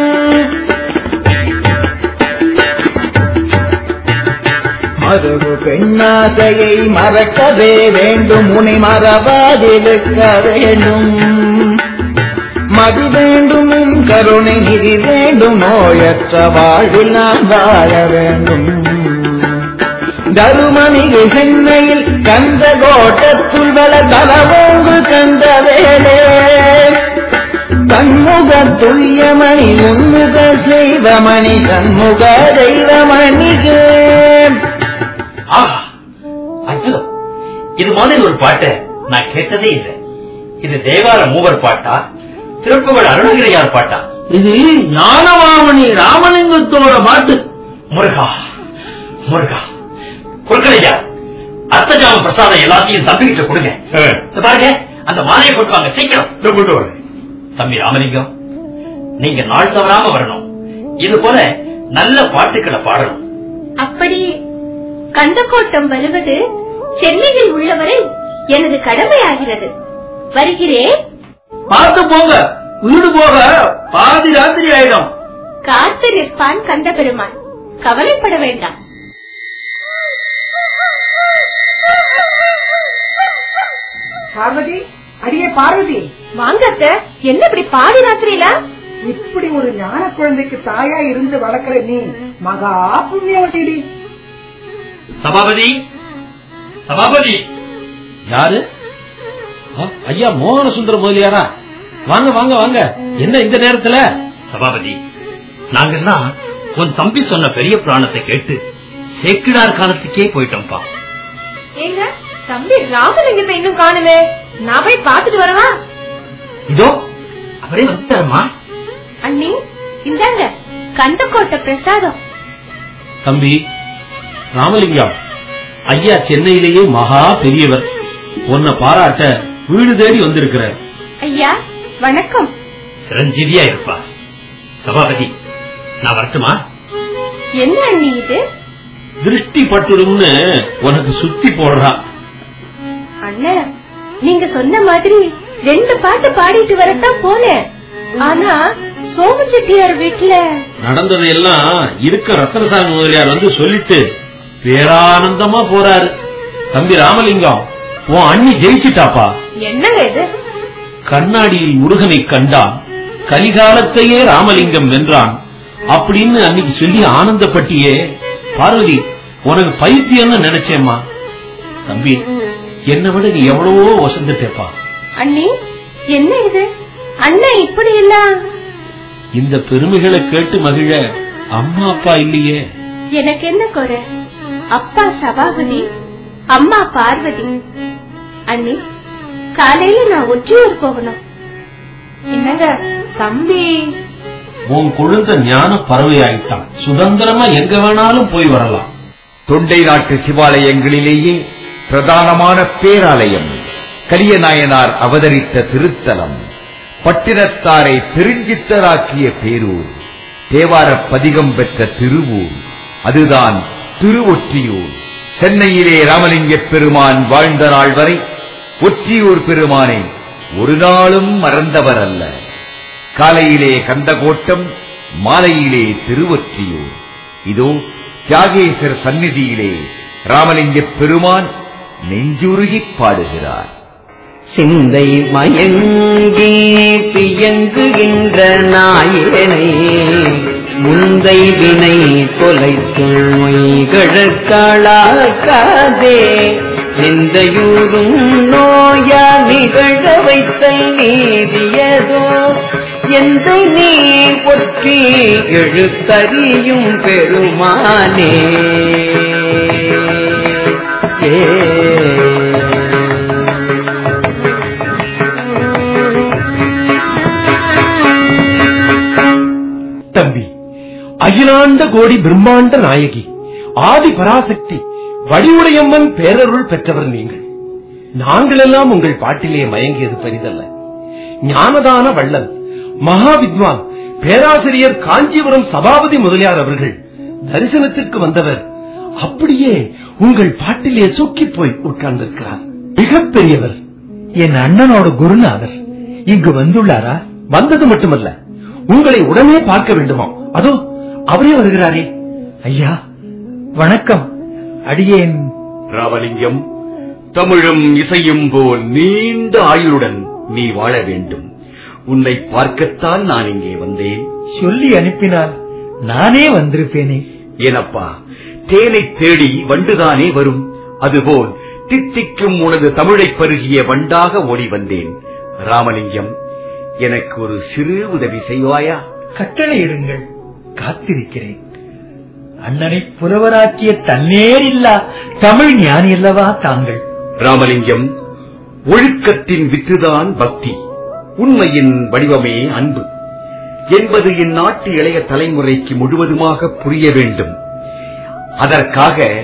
மருகு பெண்ணாசையை மறக்கவே வேண்டும் முனை மறவாதிருக்க வேண்டும் மதி வேண்டும் என் கருணை நிதி வேண்டும் நோயற்ற வாழ்வில் நான் வாழ வேண்டும் தருமமிகு சென்னையில் கந்த கோட்டத்துள் வள தலவோங்கு கந்த வேலே தன்முக துல்லியமணி உன்முக செய்வமணி தன்முக தெய்வமணிகே ஆஹா அற்புதம் இது மாதிரி ஒரு பாட்டை நான் கேட்டதே இல்லை இது தேவார மூவர் பாட்டா திருப்புகழ் அருணகிரியார் பாட்டா இது ஞானமாமணி ராமலிங்கத்தோட பாட்டு முருகா முருகா குறுக்கலையா கந்தஜாம பிரசாதம் எல்லாத்தையும் தம்பிகிட்ட கொடுங்க இத பாருங்க அந்த மாலையை கொண்டு வாங்க சீக்கிரம் கொண்டு வரேன் தம்பி ராமலிங்கம் நீங்க நாள் தவறாம வரணும் இது போல நல்ல பாட்டுக்களை பாடணும் அப்படி கந்தக்கோட்டம் வருவது சென்னையில் உள்ளவரை எனது கடமையாகிறது வருகிறேன் பார்த்து போங்க வீடு போக பாதி ராத்திரி ஆயிடும் காத்து நிற்பான் கந்த பெருமான் கவலைப்பட வேண்டாம் பார்வதி அடியே பார்வதி வாங்க அத்தை என்ன இப்படி பாதி ராத்திரியில இப்படி ஒரு ஞான குழந்தைக்கு தாயா இருந்து வளர்க்கிற நீ மகா புண்ணியவதிடி சபாபதி சபாபதி யாரு ஆ, ஐயா மோகன சுந்தர முதலியாரா வாங்க வாங்க வாங்க என்ன இந்த நேரத்துல சபாபதி நாங்கெல்லாம் உன் தம்பி சொன்ன பெரிய புராணத்தை கேட்டு சேக்கிடார் காலத்துக்கே போயிட்டோம்ப்பா ஏங்க தம்பி ராமலிங்கத்தை இன்னும் காணுமே நான் போய் பாத்துட்டு வரவா இதோ அவரே வந்துட்டாருமா அண்ணி இந்தாங்க கந்தக்கோட்டை பிரசாதம் தம்பி ராமலிங்கம் ஐயா சென்னையிலேயே மகா பெரியவர் உன்னை பாராட்ட வீடு தேடி வந்திருக்கிறார் ஐயா வணக்கம் சிரஞ்சீவியா இருப்பா சபாபதி நான் வரட்டுமா என்ன அண்ணி இது திருஷ்டி பட்டுடும்னு உனக்கு சுத்தி போடுறா அண்ணன் நீங்க சொன்ன மாதிரி ரெண்டு பாட்டு பாடிட்டு வரத்தான் போனேன் ஆனா சோமு செட்டியார் வீட்டுல நடந்ததையெல்லாம் இருக்க ரத்தனசாமி முதலியார் வந்து சொல்லிட்டு பேரானந்தமா போறாரு தம்பி ராமலிங்கம் உன் அண்ணி ஜெயிச்சிட்டாப்பா என்னங்க இது கண்ணாடியில் முருகனை கண்டான் கலிகாலத்தையே ராமலிங்கம் வென்றான் அப்படின்னு அன்னைக்கு சொல்லி ஆனந்தப்பட்டியே பார்வதி உனக்கு பைத்தியம்னு நினைச்சேம்மா தம்பி என்னை விட நீ எவ்வளவோ வசந்துட்டேப்பா அண்ணி என்ன இது அண்ணன் இப்படி எல்லாம் இந்த பெருமைகளை கேட்டு மகிழ அம்மா அப்பா இல்லையே எனக்கு என்ன குறை அப்பா சபாபதி அம்மா பார்வதி அண்ணி காலையில நான் ஒற்றியூர் போகணும் என்னங்க தம்பி உன் குழந்தை ஞான பறவை ஆயிட்டான் சுதந்திரமா எங்க வேணாலும் போய் வரலாம் தொண்டை நாட்டு சிவாலயங்களிலேயே பிரதானமான பேராலயம் கலியநாயனார் அவதரித்த திருத்தலம் பட்டினத்தாரை பெருஞ்சித்தராக்கிய பேரூர் தேவாரப் பதிகம் பெற்ற திருவூர் அதுதான் திருவொற்றியூர் சென்னையிலே ராமலிங்கப் பெருமான் வாழ்ந்த நாள் வரை ஒற்றியூர் பெருமானை ஒரு நாளும் மறந்தவர் அல்ல காலையிலே கந்தகோட்டம் மாலையிலே திருவொற்றியூர் இதோ தியாகேசர் சந்நிதியிலே ராமலிங்கப் பெருமான் நெஞ்சுருகிப் பாடுகிறார் சிந்தை மயங்கி பியங்குகின்ற நாயனை முந்தை வினை தொலைத்துள் மொய்கழக்காளாக்காதே நிந்தையூரும் நோயா நிகழ வைத்தல் நீதியதோ எந்த நீ ஒற்றி எழுத்தறியும் பெருமானே ஏ தம்பி அகிலாண்ட கோடி பிரம்மாண்ட நாயகி ஆதி பராசக்தி வடிவுடையம்மன் பேரருள் பெற்றவர் நீங்கள் நாங்களெல்லாம் உங்கள் பாட்டிலே மயங்கியது பெரிதல்ல ஞானதான வள்ளல் மகாவித்வான் பேராசிரியர் காஞ்சிபுரம் சபாபதி முதலியார் அவர்கள் தரிசனத்திற்கு வந்தவர் அப்படியே உங்கள் பாட்டிலே சொக்கி போய் உட்கார்ந்திருக்கிறார் மிகப்பெரியவர் என் அண்ணனோட குருநாதர் இங்கு வந்துள்ளாரா வந்தது மட்டுமல்ல உங்களை உடனே பார்க்க வேண்டுமா அதோ அவரே வருகிறாரே ஐயா வணக்கம் அடியேன் ராமலிங்கம் தமிழும் இசையும் போல் நீண்ட ஆயுளுடன் நீ வாழ வேண்டும் உன்னை பார்க்கத்தான் நான் இங்கே வந்தேன் சொல்லி அனுப்பினால் நானே வந்திருப்பேனே ஏனப்பா தேனை தேடி வண்டுதானே வரும் அதுபோல் தித்திக்கும் உனது தமிழைப் பருகிய வண்டாக ஓடி வந்தேன் ராமலிங்கம் எனக்கு ஒரு சிறு உதவி செய்வாயா கட்டளையிடுங்கள் காத்திருக்கிறேன் அண்ணனை புலவராக்கிய தன்னேரில்லா தமிழ் ஞானி அல்லவா தாங்கள் ராமலிங்கம் ஒழுக்கத்தின் வித்துதான் பக்தி உண்மையின் வடிவமே அன்பு என்பது இந்நாட்டு இளைய தலைமுறைக்கு முழுவதுமாக புரிய வேண்டும் அதற்காக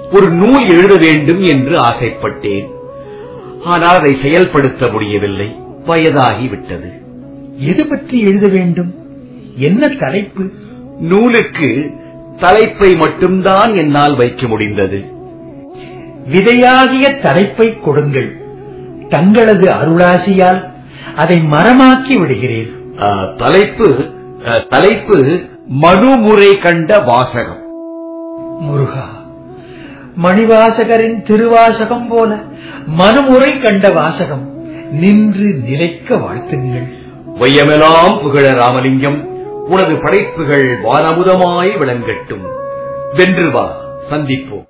ஒரு நூல் எழுத வேண்டும் என்று ஆசைப்பட்டேன் ஆனால் அதை செயல்படுத்த முடியவில்லை வயதாகிவிட்டது எது பற்றி எழுத வேண்டும் என்ன தலைப்பு நூலுக்கு தலைப்பை மட்டும்தான் என்னால் வைக்க முடிந்தது விதையாகிய தலைப்பை கொடுங்கள் தங்களது அருளாசியால் அதை மரமாக்கி விடுகிறேன் ஆ, தலைப்பு ஆ, தலைப்பு மனுமுறை கண்ட வாசகம் முருகா மணிவாசகரின் திருவாசகம் போல மனுமுறை கண்ட வாசகம் நின்று நிலைக்க வாழ்த்துங்கள் வையமெல்லாம் புகழ ராமலிங்கம் உனது படைப்புகள் வானமுதமாய் விளங்கட்டும் வென்று வா சந்திப்போம்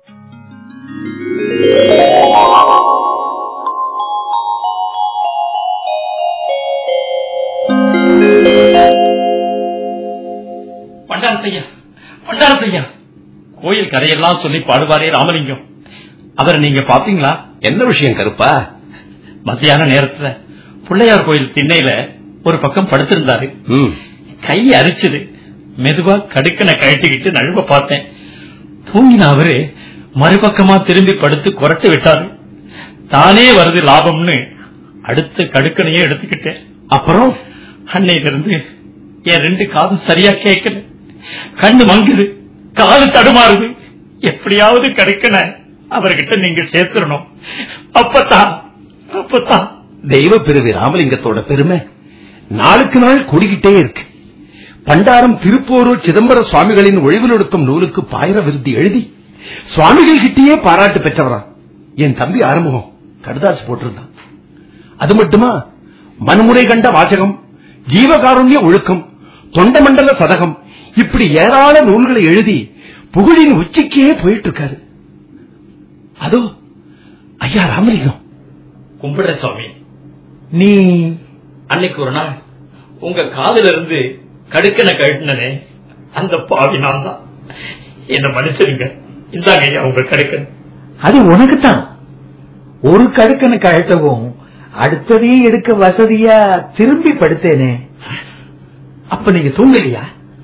பண்டாரத்தையா பண்டாரத்தையா கோயில் கதையெல்லாம் சொல்லி பாடுவாரே ராமலிங்கம் அவரை நீங்க பாத்தீங்களா என்ன விஷயம் கருப்பா மத்தியான நேரத்துல பிள்ளையார் கோயில் திண்ணையில ஒரு பக்கம் படுத்திருந்தாரு கை அரிச்சது மெதுவா கடுக்கனை கழட்டிக்கிட்டு நழுவ பார்த்தேன் தூங்கின அவரு மறுபக்கமா திரும்பி படுத்து குரட்டு விட்டாரு தானே வருது லாபம்னு அடுத்த கடுக்கனையே எடுத்துக்கிட்டேன் அப்புறம் அன்னையில இருந்து என் ரெண்டு காதும் சரியா கேட்கல கண்ணு மங்குது காது தடுமாறுது எப்படியாவது கடுக்கன அவர்கிட்ட நீங்க சேர்த்துடணும் அப்பத்தான் அப்பத்தான் தெய்வ பிறவி ராமலிங்கத்தோட பெருமை நாளுக்கு நாள் கூடிக்கிட்டே இருக்கு பண்டாரம் திருப்போரூர் சிதம்பர சுவாமிகளின் ஒழிவு நிறுத்தும் நூலுக்கு பாயிர விருதி எழுதி சுவாமிகள் கிட்டேயே பாராட்டு பெற்றவரா என் தம்பி ஆரம்பம் கடுதாசு போட்டிருந்தான் அது மட்டுமா மனுமுறை கண்ட வாசகம் ஜீவகாருண்ய ஒழுக்கம் தொண்டமண்டல சதகம் இப்படி ஏராள நூல்களை எழுதி புகழின் உச்சிக்கே போயிட்டு இருக்காரு அதோ ஐயா ராமலிங்கம் கும்பிடுற சுவாமி நீ அன்னைக்கு ஒரு நாள் உங்க காதுல இருந்து கடுக்கனை கழட்டினனே அந்த பாவி நான் தான் என்ன மன்னிச்சிருங்க இந்தாங்க ஐயா உங்க கடுக்கன் அது உனக்குத்தான் ஒரு கடுக்கனை கழட்டவும் அடுத்ததையும் எடுக்க வசதியா திரும்பி படுத்தேனே அப்ப நீங்க தூங்கலையா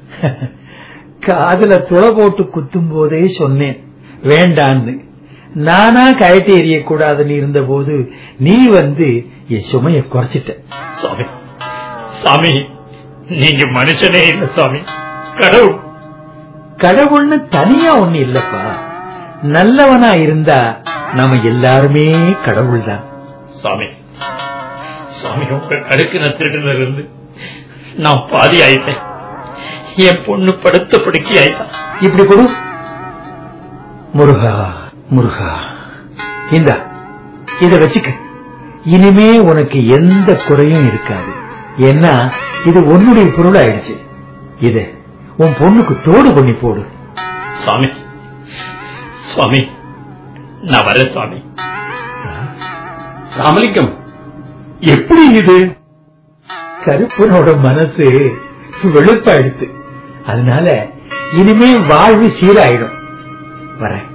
காதுல துளை போட்டு குத்தும் போதே சொன்னேன் வேண்டான்னு நானா கழட்டி எறியக்கூடாதுன்னு இருந்த போது நீ வந்து என் சுமைய குறைச்சிட்ட சுவாமி சாமி நீங்க மனுஷனே இல்ல சாமி கடவுள் கடவுள்னு தனியா ஒண்ணு இல்லப்பா நல்லவனா இருந்தா நாம எல்லாருமே கடவுள் தான் சாமி சாமி உங்க கடுக்கின திருடுல இருந்து நான் பாதி ஆயிட்டேன் என் பொண்ணு படுத்த படுக்கி ஆயிட்டான் இப்படி கொடு முருகா முருகா இந்த இத வச்சுக்க இனிமே உனக்கு எந்த குறையும் இருக்காது ஏன்னா இது உன்னுடைய பொருள் ஆயிடுச்சு இத உன் பொண்ணுக்கு தோடு பண்ணி போடு சுவாமி சுவாமி நான் வரேன் சுவாமி ராமலிங்கம் எப்படி இது கருப்பனோட மனசு வெளுப்பாயிடுச்சு அதனால இனிமே வாழ்வு சீராயிடும் வரேன்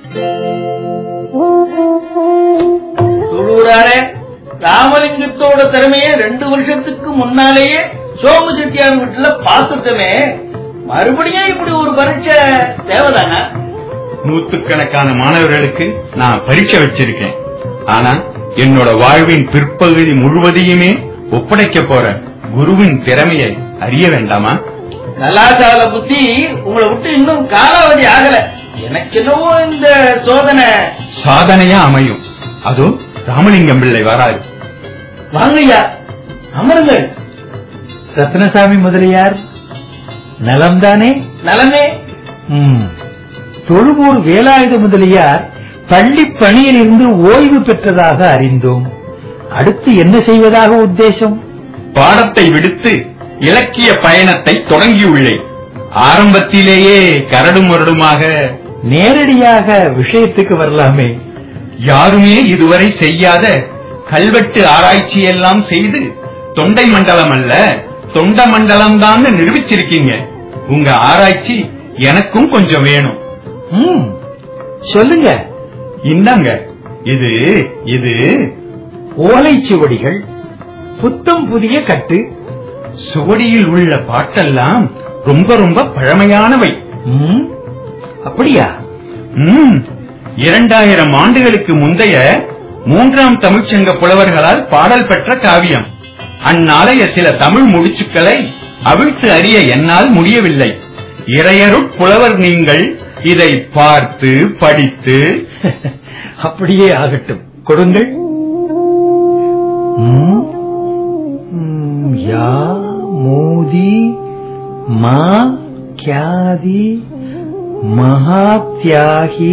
சொல்லுறாரே ராமலிங்கத்தோட திறமைய ரெண்டு வருஷத்துக்கு முன்னாலேயே சோமு செட்டியார் வீட்டுல பார்த்துட்டமே மறுபடியும் இப்படி ஒரு பரீட்சை தேவைதானா நூத்துக்கணக்கான மாணவர்களுக்கு நான் பரீட்சை வச்சிருக்கேன் ஆனா என்னோட வாழ்வின் பிற்பகுதி முழுவதையுமே ஒப்படைக்க போற குருவின் திறமையை அறிய வேண்டாமா கலாசால புத்தி உங்களை விட்டு இன்னும் காலாவதி ஆகல எனக்கு என்னவோ இந்த சோதனை சாதனையா அமையும் அதுவும் ராமலிங்கம் பிள்ளை வராரு வாங்கய்யா அமருங்கள் ரத்னசாமி முதலியார் நலம்தானே நலமே ம். தொழுவூர் வேலாயுத முதலியார் பள்ளி பணியிலிருந்து ஓய்வு பெற்றதாக அறிந்தோம் அடுத்து என்ன செய்வதாக உத்தேசம் பாடத்தை விடுத்து இலக்கிய பயணத்தை தொடங்கியுள்ளேன் ஆரம்பத்திலேயே கரடு முரடுமாக நேரடியாக விஷயத்துக்கு வரலாமே யாருமே இதுவரை செய்யாத கல்வெட்டு ஆராய்ச்சி எல்லாம் செய்து தொண்டை மண்டலம் அல்ல தொண்ட மண்டலம் தான் நிரூபிச்சிருக்கீங்க உங்க ஆராய்ச்சி எனக்கும் கொஞ்சம் வேணும் ம், சொல்லுங்க இந்தாங்க இது இது ஓலைச்சுவடிகள் புத்தம் புதிய கட்டு சுவடியில் உள்ள பாட்டெல்லாம் ரொம்ப ரொம்ப பழமையானவை ம், அப்படியா ம், இரண்டாயிரம் ஆண்டுகளுக்கு முந்தைய மூன்றாம் தமிழ்ச்சங்க புலவர்களால் பாடல் பெற்ற காவியம் அந்நாளைய சில தமிழ் முடிச்சுக்களை அவிழ்த்து அறிய என்னால் முடியவில்லை இறையருட் புலவர் நீங்கள் இதை பார்த்து படித்து அப்படியே ஆகட்டும் கொடுங்கள் ம், ம், யா மோதி மா கியாதி மகா தியாகி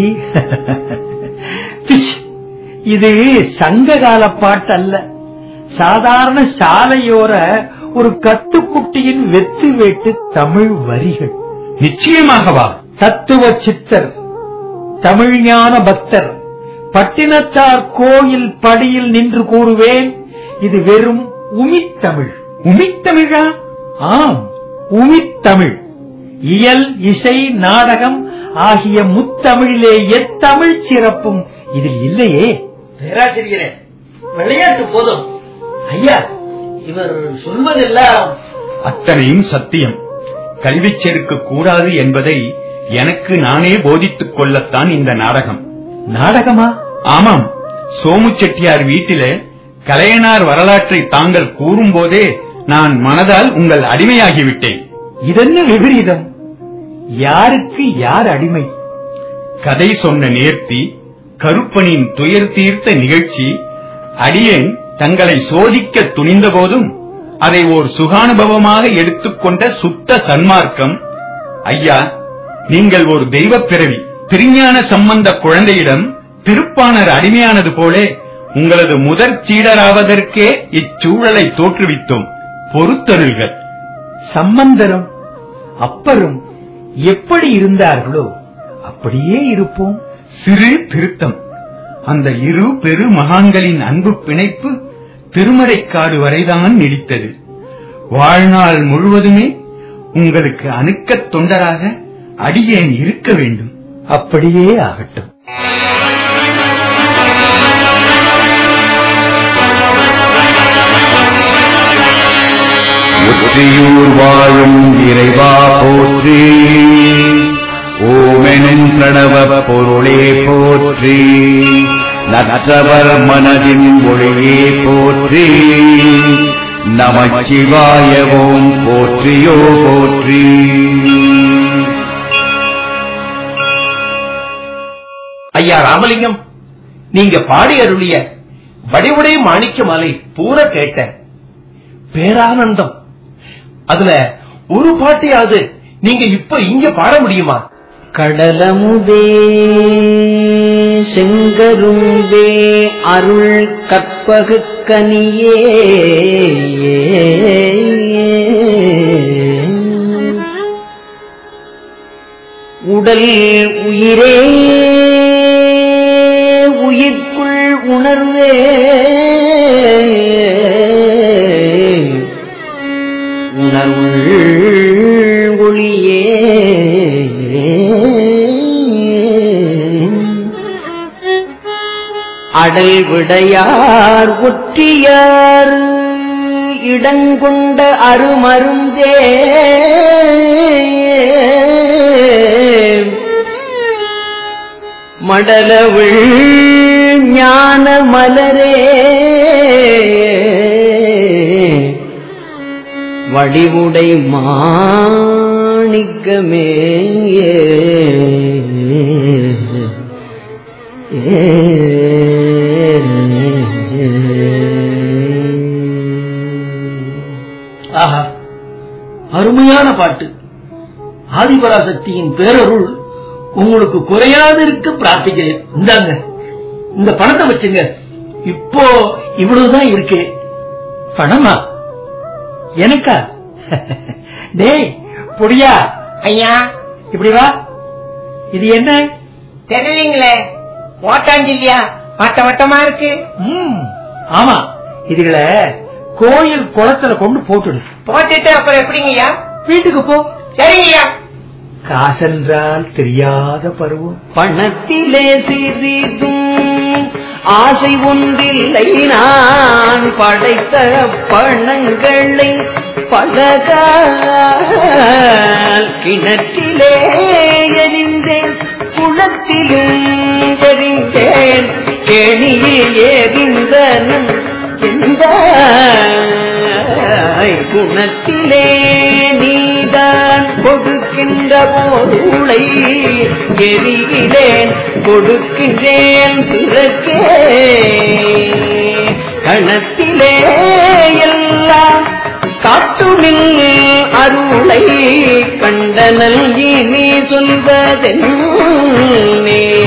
பிஷ். இது சங்ககால பாட்டு அல்ல சாதாரண சாலையோர ஒரு கத்துக்குட்டியின் வெத்து வேட்டு தமிழ் வரிகள் நிச்சயமாகவா தத்துவ சித்தர் தமிழ்ஞான பக்தர் பட்டினத்தார் கோயில் படியில் நின்று கூறுவேன் இது வெறும் உமித்தமிழ் உமித்தமிழா ஆம் உமித்தமிழ் இயல் இசை நாடகம் ஆகிய முத்தமிழிலே எத்தமிழ் சிறப்பும் இதில் இல்லையே பேராசிரியரே விளையாட்டு போதும் ஐயா இவர் சொல்வதெல்லாம் அத்தனையும் சத்தியம் கல்வி செருக்க கூடாது என்பதை எனக்கு நானே போதித்துக் கொள்ளத்தான் இந்த நாடகம் நாடகமா ஆமாம் சோமு செட்டியார் வீட்டிலே கலையனார் வரலாற்றை தாங்கள் கூறும்போதே நான் மனதால் உங்கள் அடிமையாகிவிட்டேன் இதென்ன விபரீதம் யாருக்கு யார் அடிமை கதை சொன்ன நேர்த்தி கருப்பனின் துயர் தீர்த்த நிகழ்ச்சி அடியேன் தங்களை சோதிக்க துணிந்த போதும் அதை ஓர் சுகானுபவமாக எடுத்துக்கொண்ட சுத்த சன்மார்க்கம் ஐயா நீங்கள் ஒரு தெய்வப் பிறவி திருஞான சம்பந்த குழந்தையிடம் திருப்பாணர் அடிமையானது போலே உங்களது முதற் சீடராவதற்கே இச்சூழலை தோற்றுவித்தோம் பொறுத்தருள்கள் சம்பந்தரும் அப்பரும் எப்படி இருந்தார்களோ அப்படியே இருப்போம் சிறு திருத்தம் அந்த இரு பெரு மகான்களின் அன்பு பிணைப்பு திருமறைக்காடு வரைதான் நீடித்தது வாழ்நாள் முழுவதுமே உங்களுக்கு அணுக்கத் தொண்டராக அடியேன் இருக்க வேண்டும் அப்படியே ஆகட்டும் ஒற்றியூர் வாழும் இறைவா போற்றி ஓமெனும் பிரணவ பொருளே போற்றி நற்றவர் மனதின் மொழியே போற்றி நமச்சிவாய ஓம் போற்றியோ போற்றி ஐயா ராமலிங்கம் நீங்க பாடி அருளிய வடிவுடை மாணிக்க மாலை பூரா கேட்டேன் பேரானந்தம் அதுல ஒரு பாட்டையாவது நீங்க இப்ப இங்க பாட முடியுமா கடலமுதே செங்கரும்பே அருள் கற்பகு கனியே உடல் உயிரே உயிர்க்குள் உணர்வே உணர்வுள் ஒளியே அடல் விடையார் ஒற்றியார் இடங்கொண்ட அருமருந்தே மடலவிள் ஞான மலரே வடிவுடை மாணிக்கமே ஆஹா அருமையான பாட்டு ஆதிபராசக்தியின் பேரருள் உங்களுக்கு குறையாது இருக்க பிரார்த்திக்கிறேன் இந்தாங்க இந்த பணத்தை வச்சுங்க இப்போ இவ்வளவுதான் இருக்கு பணமா எனக்கா டேய் புடியா ஐயா இப்படி வா இது என்ன தெரியலீங்களே ஓட்டாஞ்சில்லையா வட்ட வட்டமா இருக்கு ம், ஆமா இதுகளை கோயில் குளத்துல கொண்டு போட்டுடு போட்டுட்டு அப்புறம் எப்படிங்கய்யா வீட்டுக்கு போ சரிங்கய்யா காசென்றால் தெரியாத பருவம் பணத்திலே சிறிதும் ஆசை ஒன்றில்லை நான் படைத்த பணங்களை பலகால் கிணற்றிலே எரிந்தேன் குளத்திலும் ஏறிந்தனன் எந்த குணத்திலே நீதான் கொடுக்கின்ற போதுளை எரிகிறேன் கொடுக்கின்றேன் பிறக்கே கணத்திலே எல்லாம் காட்டுமில் அருளை கண்டனல் இனி சொல்வதென்னே